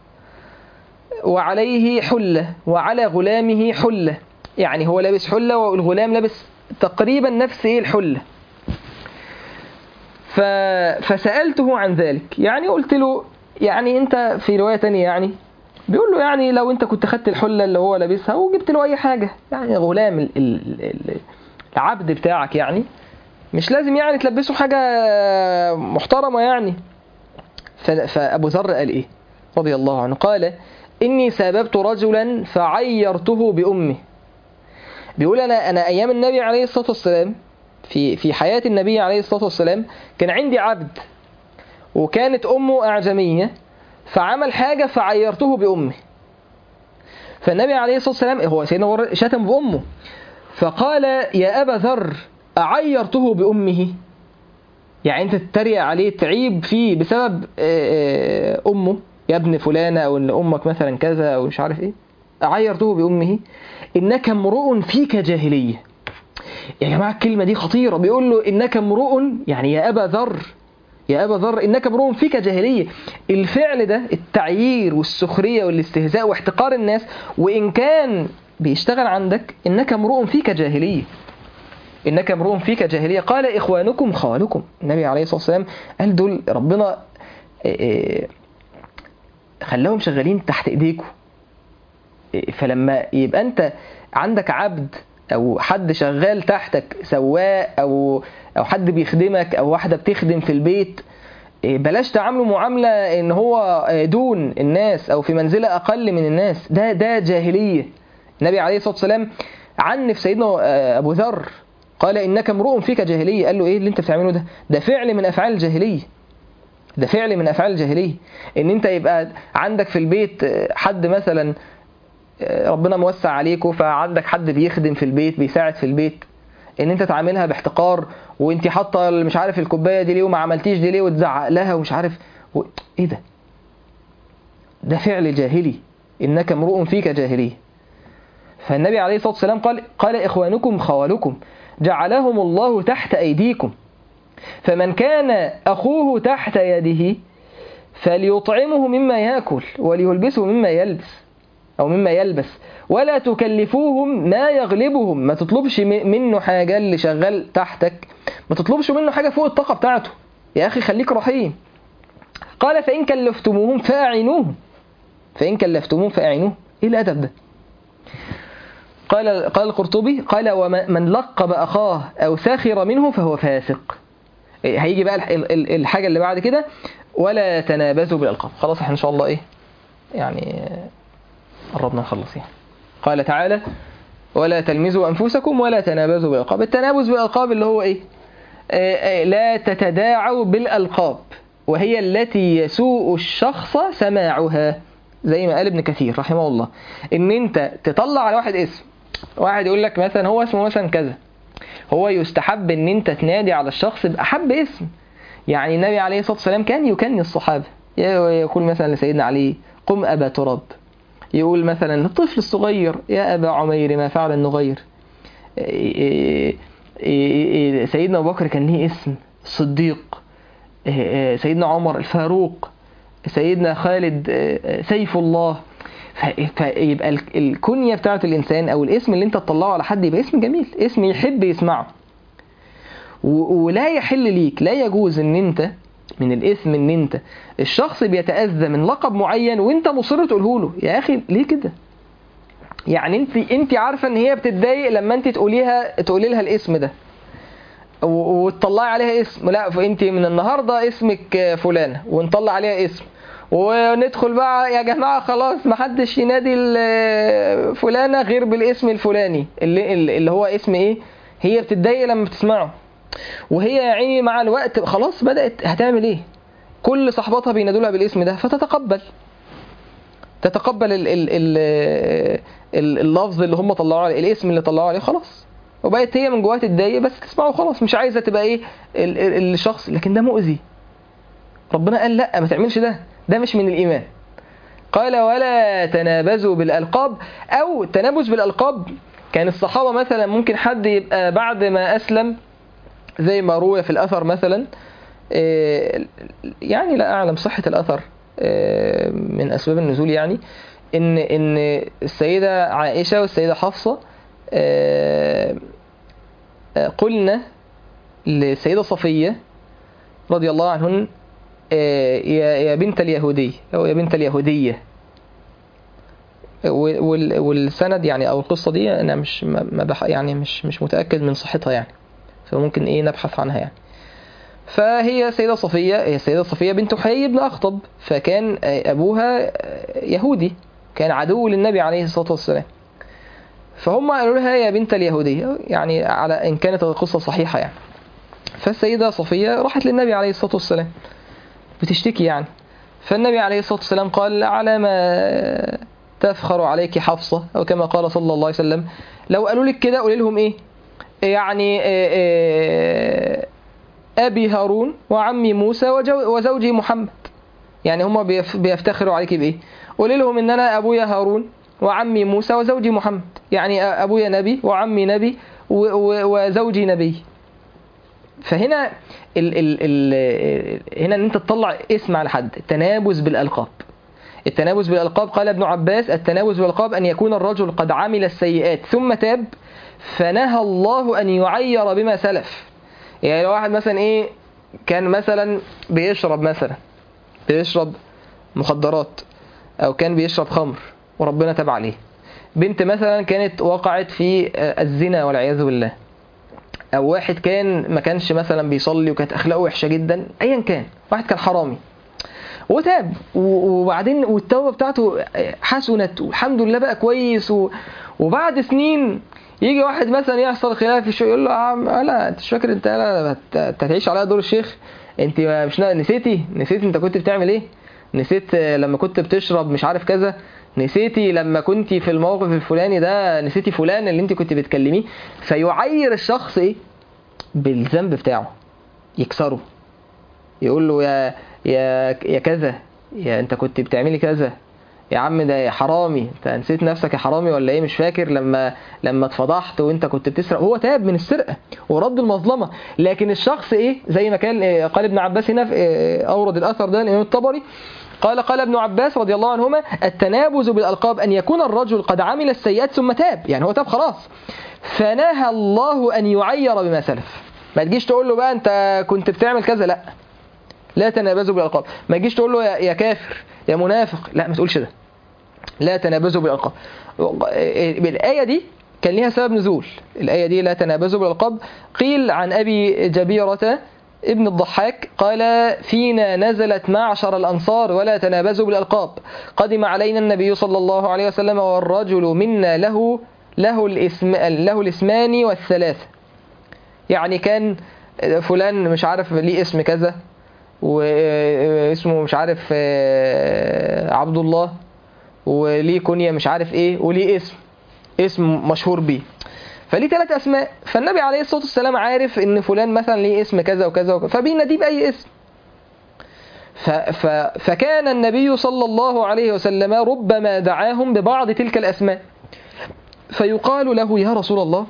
وعليه حلة وعلى غلامه حلة يعني هو لابس حلة والغلام لابس تقريبا نفس ايه الحلة ف... فسألته عن ذلك يعني قلت له يعني انت في رواية تانية يعني بيقول له يعني لو انت كنت خدت الحلة اللي هو لابسها وجبت له اي حاجة يعني غلام ال... ال... العبد بتاعك يعني مش لازم يعني تلبسه حاجة محترمة يعني ف... فأبو ذر قال ايه رضي الله عنه قال إني ساببت رجلا فعيرته بأمه بيقول أنا أنا أيام النبي عليه الصلاة والسلام في في حياة النبي عليه الصلاة والسلام كان عندي عبد وكانت أمه أعجمية فعمل حاجة فعيرته بأمه فالنبي عليه الصلاة والسلام هو سيدنا أبو هريرة شتم بأمه فقال يا أبا ذر أعيرته بأمه يعني أنت تتريق عليه تعيب فيه بسبب آه، آه، أمه يا ابن فلانة أو إن أمك مثلا كذا أو مش عارف إيه أعيرته بأمه إنك امرؤ فيك جاهلية يا جماعة الكلمة دي خطيرة بيقول له إنك امرؤ يعني يا أبا ذر يا أبا ذر إنك امرؤ فيك جاهلية الفعل ده التعيير والسخرية والاستهزاء واحتقار الناس وإن كان بيشتغل عندك إنك امرؤ فيك جاهلية إنك امرؤ فيك جاهلية قال إخوانكم خوالكم النبي عليه الصلاة والسلام قال دول ربنا إيه إيه خلاهم شغالين تحت إيديكم فلما يبقى انت عندك عبد او حد شغال تحتك سواق او او حد بيخدمك او واحده بتخدم في البيت إيه، بلاش تعامله معامله ان هو دون الناس او في منزله اقل من الناس ده ده جاهليه النبي عليه الصلاه والسلام عنف سيدنا آه، ابو ذر قال انك امرؤ فيك جاهليه قال له ايه اللي انت بتعمله ده ده فعل من افعال الجاهليه ده فعل من افعال الجاهليه ان انت يبقى عندك في البيت آه، حد مثلا ربنا موسع عليكم فعندك حد بيخدم في البيت بيساعد في البيت ان انت تعاملها باحتقار وانت حاطه مش عارف الكوبايه دي ليه وما عملتيش دي ليه وتزعق لها ومش عارف و... ايه ده ده فعل جاهلي انك امرؤ فيك جاهليه فالنبي عليه الصلاه والسلام قال قال اخوانكم خوالكم جعلهم الله تحت ايديكم فمن كان اخوه تحت يده فليطعمه مما ياكل وليلبسه مما يلبس أو مما يلبس ولا تكلفوهم ما يغلبهم ما تطلبش م- منه حاجة اللي شغال تحتك ما تطلبش منه حاجة فوق الطاقة بتاعته يا أخي خليك رحيم قال فإن كلفتموهم فأعينوهم فإن كلفتموهم فأعينوهم إيه الأدب ده قال قال القرطبي قال ومن لقب أخاه أو سخر منه فهو فاسق إيه، هيجي بقى ال- ال- الحاجة اللي بعد كده ولا تنابزوا بالألقاب خلاص احنا إن شاء الله إيه يعني قربنا نخلص يعني قال تعالى ولا تلمزوا أنفسكم ولا تنابزوا بالألقاب التنابز بالألقاب اللي هو إيه آه، آه، لا تتداعوا بالألقاب وهي التي يسوء الشخص سماعها زي ما قال ابن كثير رحمه الله ان انت تطلع على واحد اسم واحد يقول لك مثلا هو اسمه مثلا كذا هو يستحب ان انت تنادي على الشخص بأحب اسم يعني النبي عليه الصلاة والسلام كان يكني الصحابة يقول مثلا لسيدنا علي قم أبا تراب يقول مثلا للطفل الصغير يا أبا عمير ما فعل النغير إيه- إيه- إيه- سيدنا أبو بكر كان ليه اسم الصديق إيه- سيدنا عمر الفاروق سيدنا خالد إيه، سيف الله ف- فيبقى ال- الكنية بتاعت الإنسان أو الاسم اللي أنت تطلعه على حد يبقى اسم جميل اسم يحب يسمعه و- ولا يحل ليك لا يجوز ان انت من الاسم ان انت الشخص بيتأذى من لقب معين وانت مصر تقوله له يا اخي ليه كده يعني انت انت عارفه ان هي بتتضايق لما انت تقوليها تقولي لها الاسم ده و- وتطلعي عليها اسم لا فانت من النهارده اسمك فلانه ونطلع عليها اسم وندخل بقى يا جماعه خلاص محدش ينادي ال- فلانه غير بالاسم الفلاني اللي اللي هو اسم ايه هي بتتضايق لما بتسمعه وهي يا عيني مع الوقت خلاص بدأت هتعمل ايه كل صحباتها بينادوا لها بالاسم ده فتتقبل تتقبل ال ال ال ال اللفظ اللي هم طلعوه عليه الاسم اللي طلعوه عليه خلاص وبقت هي من جواها تتضايق بس تسمعه خلاص مش عايزه تبقى ايه ال ال الشخص لكن ده مؤذي ربنا قال لا ما تعملش ده ده مش من الايمان قال ولا تنابزوا بالالقاب او تنابز بالالقاب كان الصحابه مثلا ممكن حد يبقى بعد ما اسلم زي ما روي في الأثر مثلا آه، يعني لا أعلم صحة الأثر آه، من أسباب النزول يعني إن إن السيدة عائشة والسيدة حفصة آه، آه، قلنا للسيدة صفية رضي الله عنهن آه، يا يا بنت اليهودي أو يا بنت اليهودية وال- والسند يعني أو القصة دي أنا مش ما ما بح يعني مش مش متأكد من صحتها يعني فممكن ايه نبحث عنها يعني فهي سيدة صفية هي السيدة صفية بنت حيي بن أخطب فكان أبوها يهودي كان عدو للنبي عليه الصلاة والسلام فهم قالوا لها يا بنت اليهودية يعني على إن كانت القصة صحيحة يعني فالسيدة صفية راحت للنبي عليه الصلاة والسلام بتشتكي يعني فالنبي عليه الصلاة والسلام قال على ما تفخر عليك حفصة أو كما قال صلى الله عليه وسلم لو قالوا لك كده قولي لهم إيه يعني آه، آه، أبي هارون وعمي موسى وجو- وزوجي محمد يعني هم بيف- بيفتخروا عليك بإيه قولي لهم إن أنا أبويا هارون وعمي موسى وزوجي محمد يعني أ- أبويا نبي وعمي نبي و- و- وزوجي نبي فهنا ال ال ال هنا ان انت تطلع اسم على حد التنابز بالالقاب التنابز بالالقاب قال ابن عباس التنابز بالالقاب ان يكون الرجل قد عمل السيئات ثم تاب فنهى الله ان يعير بما سلف يعني لو واحد مثلا ايه كان مثلا بيشرب مثلا بيشرب مخدرات او كان بيشرب خمر وربنا تاب عليه بنت مثلا كانت وقعت في آه، الزنا والعياذ بالله او واحد كان ما كانش مثلا بيصلي وكانت اخلاقه وحشه جدا ايا كان واحد كان حرامي وتاب و- وبعدين والتوبه بتاعته حسنت والحمد لله بقى كويس و... وبعد سنين يجي واحد مثلا يحصل خلاف في الشغل يقول له يا عم لا انت مش فاكر انت لا هت- انت هتعيش عليا دور الشيخ انت مش نا- نسيتي نسيتي انت كنت بتعمل ايه نسيت لما كنت بتشرب مش عارف كذا نسيتي لما كنت في الموقف الفلاني ده نسيتي فلان اللي انت كنت بتكلميه فيعير الشخص ايه بالذنب بتاعه يكسره يقول له يا يا يا كذا يا انت كنت بتعملي كذا يا عم ده يا حرامي انت نسيت نفسك يا حرامي ولا ايه مش فاكر لما لما اتفضحت وانت كنت بتسرق هو تاب من السرقه ورد المظلمه لكن الشخص ايه زي ما كان اه، قال ابن عباس هنا في- اه، اورد الاثر ده الامام الطبري قال قال ابن عباس رضي الله عنهما التنابز بالالقاب ان يكون الرجل قد عمل السيئات ثم تاب يعني هو تاب خلاص فنهى الله ان يعير بما سلف ما تجيش تقول له بقى انت كنت بتعمل كذا لا لا تنابزوا بالالقاب ما تجيش تقول له يا يا كافر يا منافق لا ما تقولش ده لا تنابزوا بالالقاب الايه دي كان ليها سبب نزول الايه دي لا تنابزوا بالالقاب قيل عن ابي جبيره ابن الضحاك قال فينا نزلت معشر الأنصار ولا تنابزوا بالألقاب قدم علينا النبي صلى الله عليه وسلم والرجل منا له له الاسم له الاسمان والثلاثة يعني كان فلان مش عارف ليه اسم كذا واسمه مش عارف آه، عبد الله وليه كنية مش عارف ايه وليه اسم اسم مشهور بيه فليه ثلاث اسماء فالنبي عليه الصلاه والسلام عارف ان فلان مثلا ليه اسم كذا وكذا وكذا فبيناديه باي اسم ف ف فكان النبي صلى الله عليه وسلم ربما دعاهم ببعض تلك الاسماء فيقال له يا رسول الله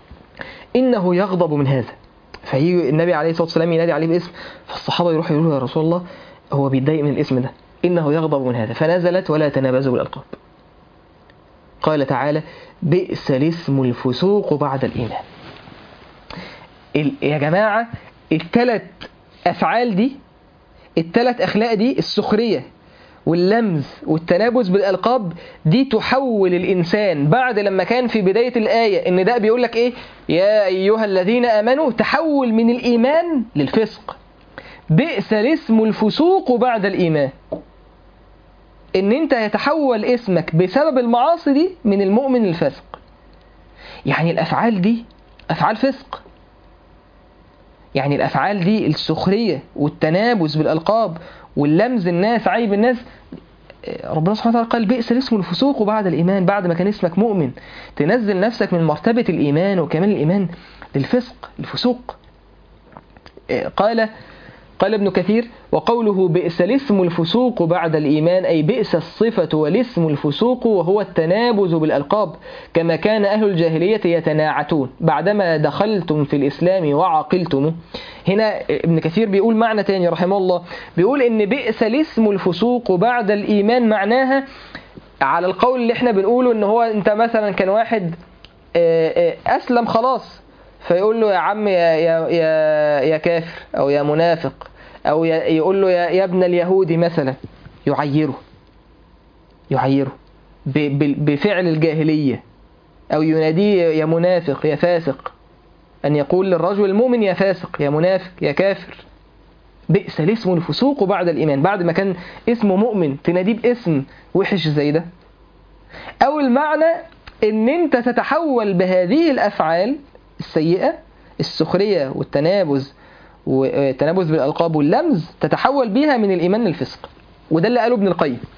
انه يغضب من هذا فيجي النبي عليه الصلاه والسلام ينادي عليه باسم فالصحابه يروحوا يقولوا يا رسول الله هو بيتضايق من الاسم ده انه يغضب من هذا فنزلت ولا تنابزوا بالالقاب قال تعالى بئس الاسم الفسوق بعد الإيمان ال- يا جماعة التلات أفعال دي التلات أخلاق دي السخرية واللمز والتنابز بالألقاب دي تحول الإنسان بعد لما كان في بداية الآية إن ده بيقول لك إيه يا أيها الذين آمنوا تحول من الإيمان للفسق بئس الاسم الفسوق بعد الإيمان ان انت يتحول اسمك بسبب المعاصي دي من المؤمن للفاسق يعني الافعال دي افعال فسق يعني الافعال دي السخريه والتنابز بالالقاب واللمز الناس عيب الناس ربنا سبحانه وتعالى قال بئس الاسم الفسوق بعد الايمان بعد ما كان اسمك مؤمن تنزل نفسك من مرتبه الايمان وكمان الايمان للفسق الفسوق قال قال ابن كثير وقوله بئس الاسم الفسوق بعد الإيمان أي بئس الصفة والاسم الفسوق وهو التنابز بالألقاب كما كان أهل الجاهلية يتناعتون بعدما دخلتم في الإسلام وعقلتم هنا ابن كثير بيقول معنى تاني رحمه الله بيقول إن بئس الاسم الفسوق بعد الإيمان معناها على القول اللي احنا بنقوله ان هو انت مثلا كان واحد آه، آه، اسلم خلاص فيقول له يا عم يا يا يا, يا كافر او يا منافق او يا- يقول له يا, يا ابن اليهودي مثلا يعيره يعيره ب- ب- بفعل الجاهلية او يناديه يا منافق يا فاسق ان يقول للرجل المؤمن يا فاسق يا منافق يا كافر بئس الاسم الفسوق بعد الايمان بعد ما كان اسمه مؤمن تناديه باسم وحش زي ده او المعنى ان انت تتحول بهذه الافعال السيئه السخريه والتنابز والتنابز بالالقاب واللمز تتحول بيها من الايمان للفسق وده اللي قاله ابن القيم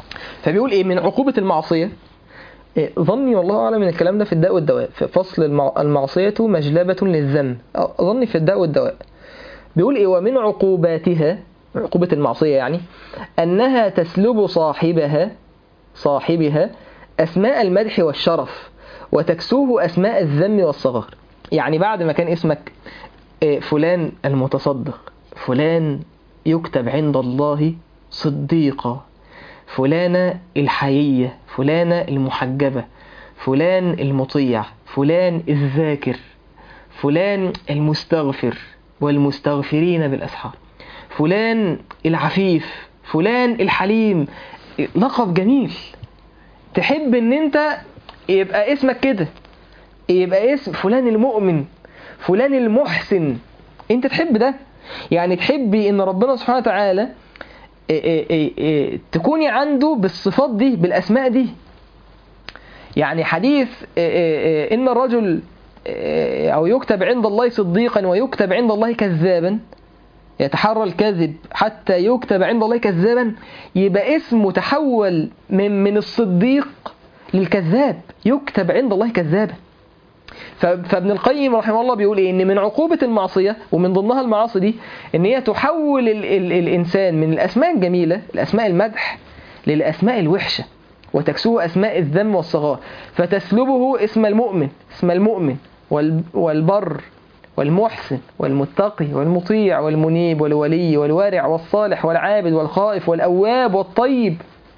فبيقول ايه من عقوبة المعصية إيه، ظني والله اعلم من الكلام ده في الداء والدواء في فصل المع- المعصية مجلبة للذم أه، ظني في الداء والدواء بيقول ايه ومن عقوباتها عقوبة المعصية يعني أنها تسلب صاحبها صاحبها أسماء المدح والشرف وتكسوه أسماء الذم والصغار يعني بعد ما كان اسمك آه، فلان المتصدق فلان يكتب عند الله صديقا فلانة الحيية فلانة المحجبة فلان المطيع فلان الذاكر فلان المستغفر والمستغفرين بالأسحار فلان العفيف فلان الحليم لقب جميل تحب ان انت يبقى اسمك كده يبقى اسم فلان المؤمن فلان المحسن انت تحب ده يعني تحبي ان ربنا سبحانه وتعالى إيه إيه إيه إيه تكوني عنده بالصفات دي بالاسماء دي يعني حديث إيه إيه إيه ان الرجل إيه او يكتب عند الله صديقا ويكتب عند الله كذابا يتحرى الكذب حتى يكتب عند الله كذابا يبقى اسمه تحول من من الصديق للكذاب يكتب عند الله كذابا ف- فابن القيم رحمه الله بيقول ايه ان من عقوبة المعصية ومن ضمنها المعاصي دي ان هي تحول ال ال الانسان من الاسماء الجميلة الاسماء المدح للاسماء الوحشة وتكسوه اسماء الذم والصغار فتسلبه اسم المؤمن اسم المؤمن وال والبر والمحسن والمتقي والمطيع والمنيب والولي والوارع والصالح والعابد والخائف والأواب والطيب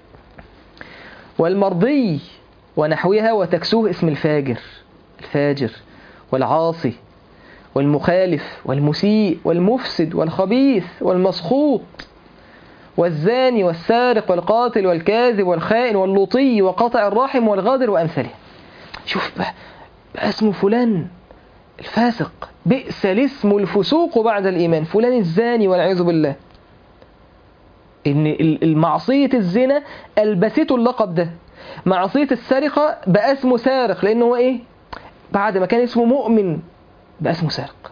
والمرضي ونحوها وتكسوه اسم الفاجر الفاجر والعاصي والمخالف والمسيء والمفسد والخبيث والمسخوط والزاني والسارق والقاتل والكاذب والخائن واللطي وقاطع الرحم والغادر وأمثاله شوف بقى, بقى اسمه فلان الفاسق بئس الاسم الفسوق بعد الإيمان فلان الزاني والعياذ بالله إن ال- المعصية الزنا ألبسته اللقب ده معصية السرقة بقى اسمه سارق لأنه هو إيه بعد ما كان اسمه مؤمن بقى اسمه سارق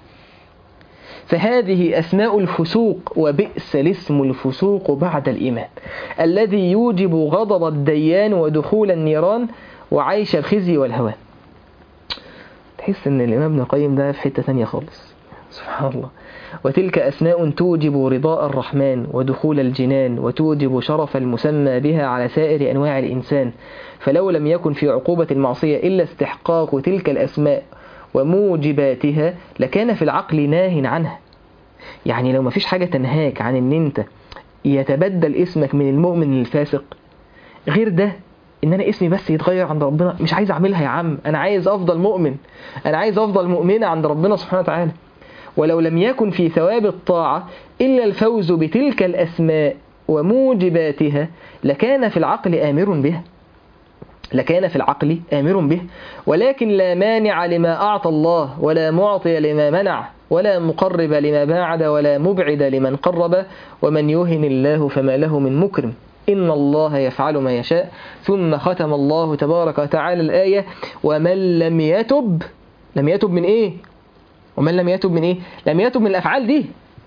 فهذه أسماء الفسوق وبئس الاسم الفسوق بعد الإيمان الذي يوجب غضب الديان ودخول النيران وعيش الخزي والهوان تحس ان الامام ابن القيم ده في حته ثانيه خالص سبحان الله وتلك اسماء توجب رضاء الرحمن ودخول الجنان وتوجب شرف المسمى بها على سائر انواع الانسان فلو لم يكن في عقوبه المعصيه الا استحقاق تلك الاسماء وموجباتها لكان في العقل ناه عنها يعني لو ما فيش حاجه تنهاك عن ان انت يتبدل اسمك من المؤمن للفاسق غير ده ان انا اسمي بس يتغير عند ربنا مش عايز اعملها يا عم انا عايز افضل مؤمن انا عايز افضل مؤمنه عند ربنا سبحانه وتعالى ولو لم يكن في ثواب الطاعه الا الفوز بتلك الاسماء وموجباتها لكان في العقل امر بها لكان في العقل آمر به ولكن لا مانع لما أعطى الله ولا معطي لما منع ولا مقرب لما باعد ولا مبعد لمن قرب ومن يهن الله فما له من مكرم إن الله يفعل ما يشاء ثم ختم الله تبارك وتعالى الآية ومن لم يتب لم يتب من إيه ومن لم يتب من إيه لم يتب من الأفعال دي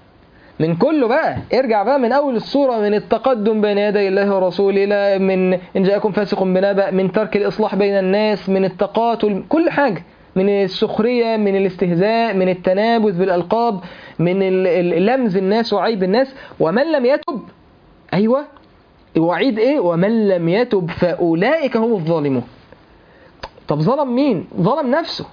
من كله بقى ارجع بقى من اول الصوره من التقدم بين يدي الله ورسوله الى من ان جاءكم فاسق بنبأ من ترك الاصلاح بين الناس من التقاتل كل حاجه من السخريه من الاستهزاء من التنابذ بالالقاب من ال- ال- لمز الناس وعيب الناس ومن لم يتب ايوه وعيد ايه ومن لم يتب فاولئك هم الظالمون طب ظلم مين ظلم نفسه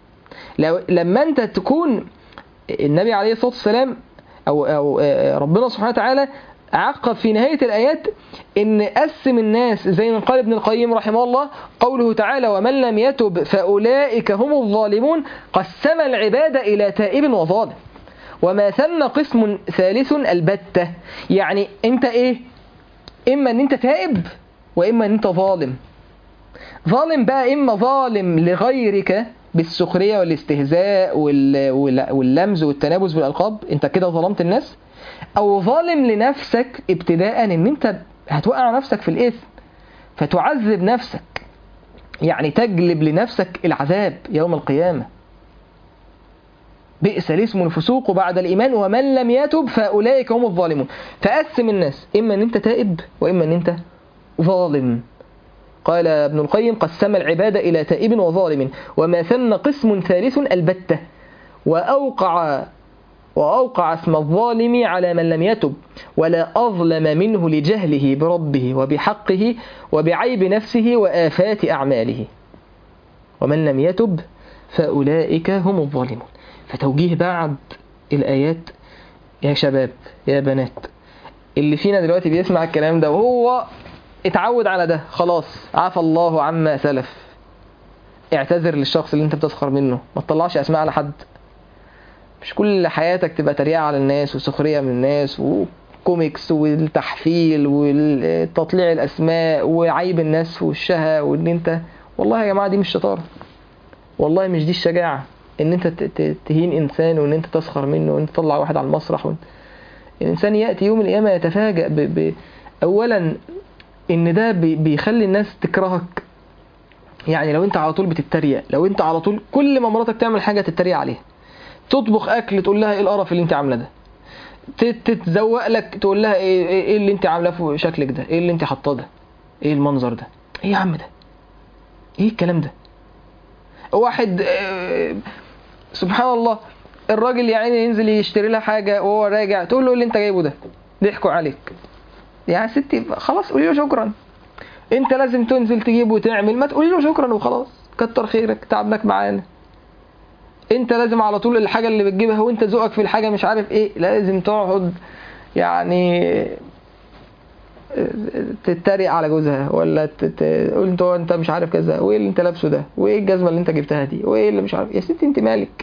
لو لما انت تكون النبي عليه الصلاه والسلام او او آه، ربنا سبحانه وتعالى عقب في نهاية الآيات إن قسم الناس زي ما قال ابن القيم رحمه الله قوله تعالى ومن لم يتب فأولئك هم الظالمون قسم العباد إلى تائب وظالم وما ثم قسم ثالث البتة يعني أنت إيه إما أن أنت تائب وإما أن أنت ظالم ظالم بقى إما ظالم لغيرك بالسخرية والاستهزاء وال- وال- واللمز والتنابز بالألقاب أنت كده ظلمت الناس أو ظالم لنفسك ابتداء أن أنت هتوقع نفسك في الإثم فتعذب نفسك يعني تجلب لنفسك العذاب يوم القيامة بئس الاسم الفسوق بعد الإيمان ومن لم يتب فأولئك هم الظالمون فقسم الناس إما أن أنت تائب وإما أن أنت ظالم قال ابن القيم قسم العبادة إلى تائب وظالم وما ثم قسم ثالث البتة وأوقع وأوقع اسم الظالم على من لم يتب ولا أظلم منه لجهله بربه وبحقه وبعيب نفسه وآفات أعماله ومن لم يتب فأولئك هم الظالمون فتوجيه بعد الآيات يا شباب يا بنات اللي فينا دلوقتي بيسمع الكلام ده وهو اتعود على ده خلاص عفى الله عما سلف اعتذر للشخص اللي انت بتسخر منه ما تطلعش اسماء على حد مش كل حياتك تبقى تريقة على الناس وسخرية من الناس وكوميكس والتحفيل وتطليع الاسماء وعيب الناس في وشها وان انت والله يا جماعة دي مش شطارة والله مش دي الشجاعة ان انت تهين انسان وان انت تسخر منه وان انت تطلع واحد على المسرح وان... الانسان يأتي يوم القيامة يتفاجأ ب... ب... اولا ان ده بي... بيخلي الناس تكرهك يعني لو انت على طول بتتريق لو انت على طول كل ما مراتك تعمل حاجة تتريق عليها تطبخ اكل تقول لها ايه القرف اللي انت عامله ده تتزوق لك تقول لها ايه, ايه اللي انت عاملاه في شكلك ده ايه اللي انت حاطاه ده ايه المنظر ده ايه يا عم ده ايه الكلام ده واحد سبحان الله الراجل يعني ينزل يشتري لها حاجة وهو راجع تقول له اللي انت جايبه ده ضحكوا عليك يا ستي خلاص قولي له شكرا انت لازم تنزل تجيب وتعمل ما تقولي له شكرا وخلاص كتر خيرك تعبناك معانا انت لازم على طول الحاجة اللي بتجيبها وانت ذوقك في الحاجة مش عارف ايه لازم تقعد يعني تتريق على جوزها ولا تقول انت انت مش عارف كذا وايه اللي انت لابسه ده وايه الجزمه اللي انت جبتها دي وايه اللي مش عارف يا ستي انت مالك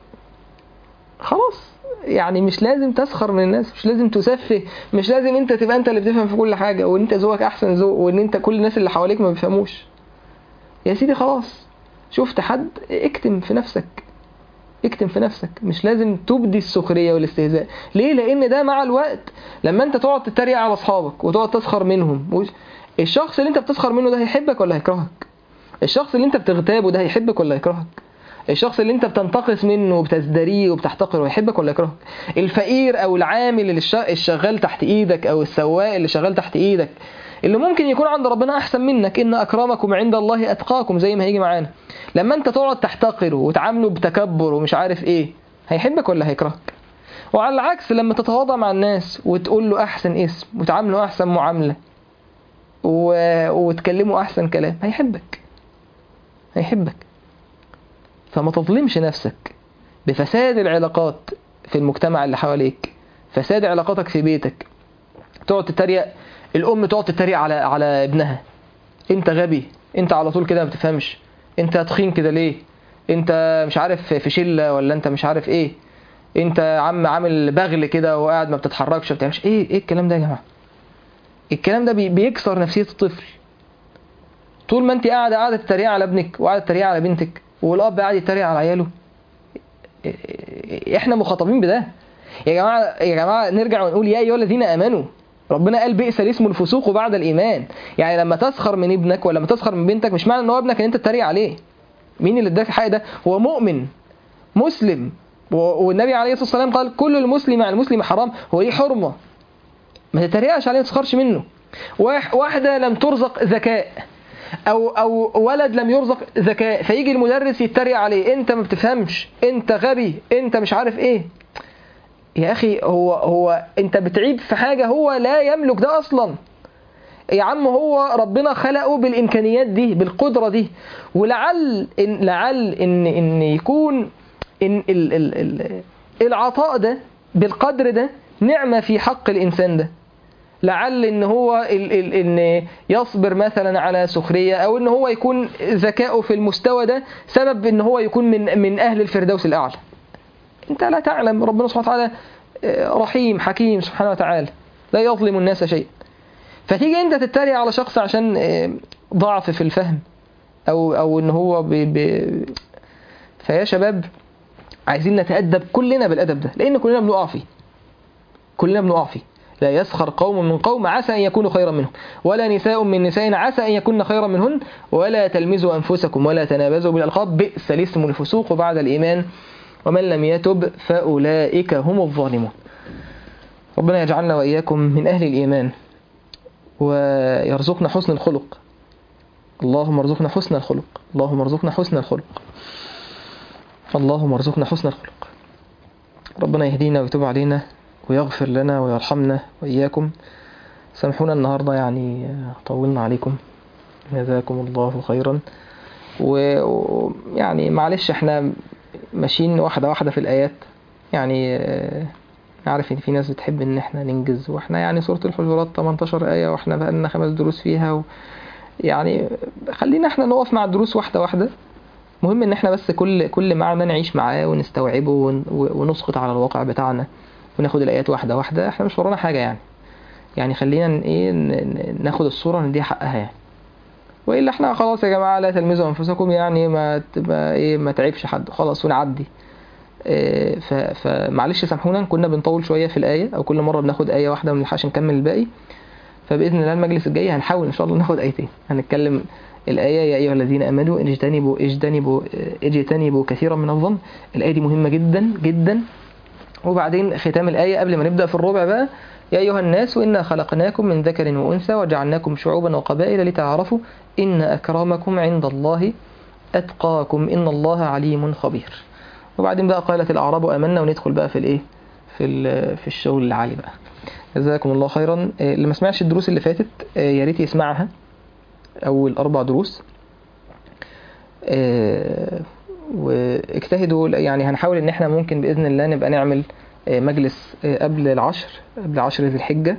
خلاص يعني مش لازم تسخر من الناس مش لازم تسفه مش لازم انت تبقى انت اللي بتفهم في كل حاجه وان انت ذوقك احسن ذوق وان انت كل الناس اللي حواليك ما بيفهموش يا سيدي خلاص شفت حد اكتم في نفسك اكتم في نفسك مش لازم تبدي السخريه والاستهزاء ليه لان ده مع الوقت لما انت تقعد تتريق على اصحابك وتقعد تسخر منهم الشخص اللي انت بتسخر منه ده هيحبك ولا هيكرهك الشخص اللي انت بتغتابه ده هيحبك ولا هيكرهك الشخص اللي انت بتنتقص منه وبتزدريه وبتحتقره هيحبك ولا يكرهك الفقير او العامل اللي الشغال تحت ايدك او السواق اللي شغال تحت ايدك اللي ممكن يكون عند ربنا احسن منك ان اكرمكم عند الله اتقاكم زي ما هيجي معانا لما انت تقعد تحتقره وتعامله بتكبر ومش عارف ايه هيحبك ولا هيكرهك وعلى العكس لما تتواضع مع الناس وتقول له احسن اسم وتعامله احسن معامله و... وتكلمه احسن كلام هيحبك هيحبك فما تظلمش نفسك بفساد العلاقات في المجتمع اللي حواليك فساد علاقاتك في بيتك تقعد تتريق الام تقعد تتريق على على ابنها انت غبي انت على طول كده ما بتفهمش انت تخين كده ليه انت مش عارف في شله ولا انت مش عارف ايه انت عم عامل بغل كده وقاعد ما بتتحركش ما بتعملش ايه ايه الكلام ده يا جماعه الكلام ده بيكسر نفسيه الطفل طول ما انت قاعده قاعده تتريق على ابنك وقاعده تتريق على بنتك والاب قاعد يتريق على عياله احنا مخاطبين بده يا جماعه يا جماعه نرجع ونقول يا ايها الذين امنوا ربنا قال بئس الاسم الفسوق بعد الايمان يعني لما تسخر من ابنك ولا لما تسخر من بنتك مش معنى ان هو ابنك ان انت تتريق عليه مين اللي اداك الحق ده هو مؤمن مسلم والنبي عليه الصلاه والسلام قال كل المسلم على المسلم حرام هو ليه حرمه ما تتريقش عليه ما تسخرش منه واحده لم ترزق ذكاء او او ولد لم يرزق ذكاء فيجي المدرس يتريق عليه انت ما بتفهمش انت غبي انت مش عارف ايه يا اخي هو هو انت بتعيب في حاجه هو لا يملك ده اصلا يا عم هو ربنا خلقه بالامكانيات دي بالقدره دي ولعل إن لعل ان ان يكون ان ال ال ال العطاء ده بالقدر ده نعمه في حق الانسان ده لعل ان هو ال ال ان يصبر مثلا على سخريه او ان هو يكون ذكائه في المستوى ده سبب ان هو يكون من من اهل الفردوس الاعلى انت لا تعلم ربنا سبحانه وتعالى رحيم حكيم سبحانه وتعالى لا يظلم الناس شيئا فتيجي انت تتريق على شخص عشان ضعف في الفهم او او ان هو ب ب فيا شباب عايزين نتأدب كلنا بالأدب ده لأن كلنا بنقع فيه كلنا بنقع فيه لا يسخر قوم من قوم عسى أن يكونوا خيرا منهم ولا نساء من نساء عسى أن يكون خيرا منهن ولا تلمزوا أنفسكم ولا تنابزوا بالألقاب بئس الاسم الفسوق بعد الإيمان ومن لم يتب فأولئك هم الظالمون ربنا يجعلنا وإياكم من أهل الإيمان ويرزقنا حسن الخلق اللهم ارزقنا حسن الخلق اللهم ارزقنا حسن الخلق اللهم ارزقنا حسن الخلق ربنا يهدينا ويتوب علينا ويغفر لنا ويرحمنا وإياكم سامحونا النهاردة يعني طولنا عليكم جزاكم الله خيرا ويعني معلش احنا ماشيين واحدة واحدة في الآيات يعني آه، نعرف ان في ناس بتحب ان احنا ننجز واحنا يعني سورة الحجرات 18 آية واحنا بقالنا خمس دروس فيها و يعني خلينا احنا نقف مع الدروس واحدة واحدة مهم ان احنا بس كل كل معنى نعيش معاه ونستوعبه ون- ونسقط على الواقع بتاعنا وناخد الآيات واحدة واحدة احنا مش ورانا حاجة يعني يعني خلينا ن- ايه ن- ن- ناخد الصورة نديها حقها يعني والا احنا خلاص يا جماعه لا تلمزوا انفسكم يعني ما تبقى ايه ما تعيبش حد خلاص ونعدي إيه، ف- فمعلش سامحونا كنا بنطول شويه في الايه او كل مره بناخد ايه واحده ما بنلحقش نكمل الباقي فباذن الله المجلس الجاي هنحاول ان شاء الله ناخد ايتين هنتكلم الايه يا ايها الذين امنوا اجتنبوا اجتنبوا اجتنبوا كثيرا من الظن الايه دي مهمه جدا جدا وبعدين ختام الآية قبل ما نبدأ في الربع بقى يا أيها الناس إنا خلقناكم من ذكر وأنثى وجعلناكم شعوبا وقبائل لتعارفوا إن أكرمكم عند الله أتقاكم إن الله عليم خبير وبعدين بقى قالت الأعراب آمنا وندخل بقى في الإيه في ال- في الشغل العالي بقى جزاكم الله خيرا آه، اللي ما سمعش الدروس اللي فاتت آه، يا ريت يسمعها أول أربع دروس آه، واجتهدوا يعني هنحاول ان احنا ممكن باذن الله نبقى نعمل آه، مجلس آه، قبل العشر قبل عشر ذي الحجه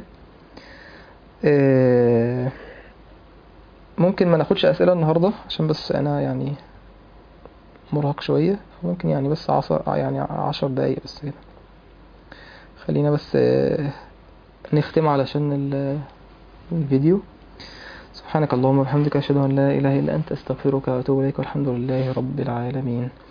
آه، ممكن ما ناخدش اسئله النهارده عشان بس انا يعني مرهق شويه ممكن يعني بس عصر يعني عشر دقايق بس كده خلينا بس آه، نختم علشان ال- الفيديو سبحانك اللهم وبحمدك أشهد أن لا إله إلا أنت أستغفرك وأتوب إليك والحمد لله رب العالمين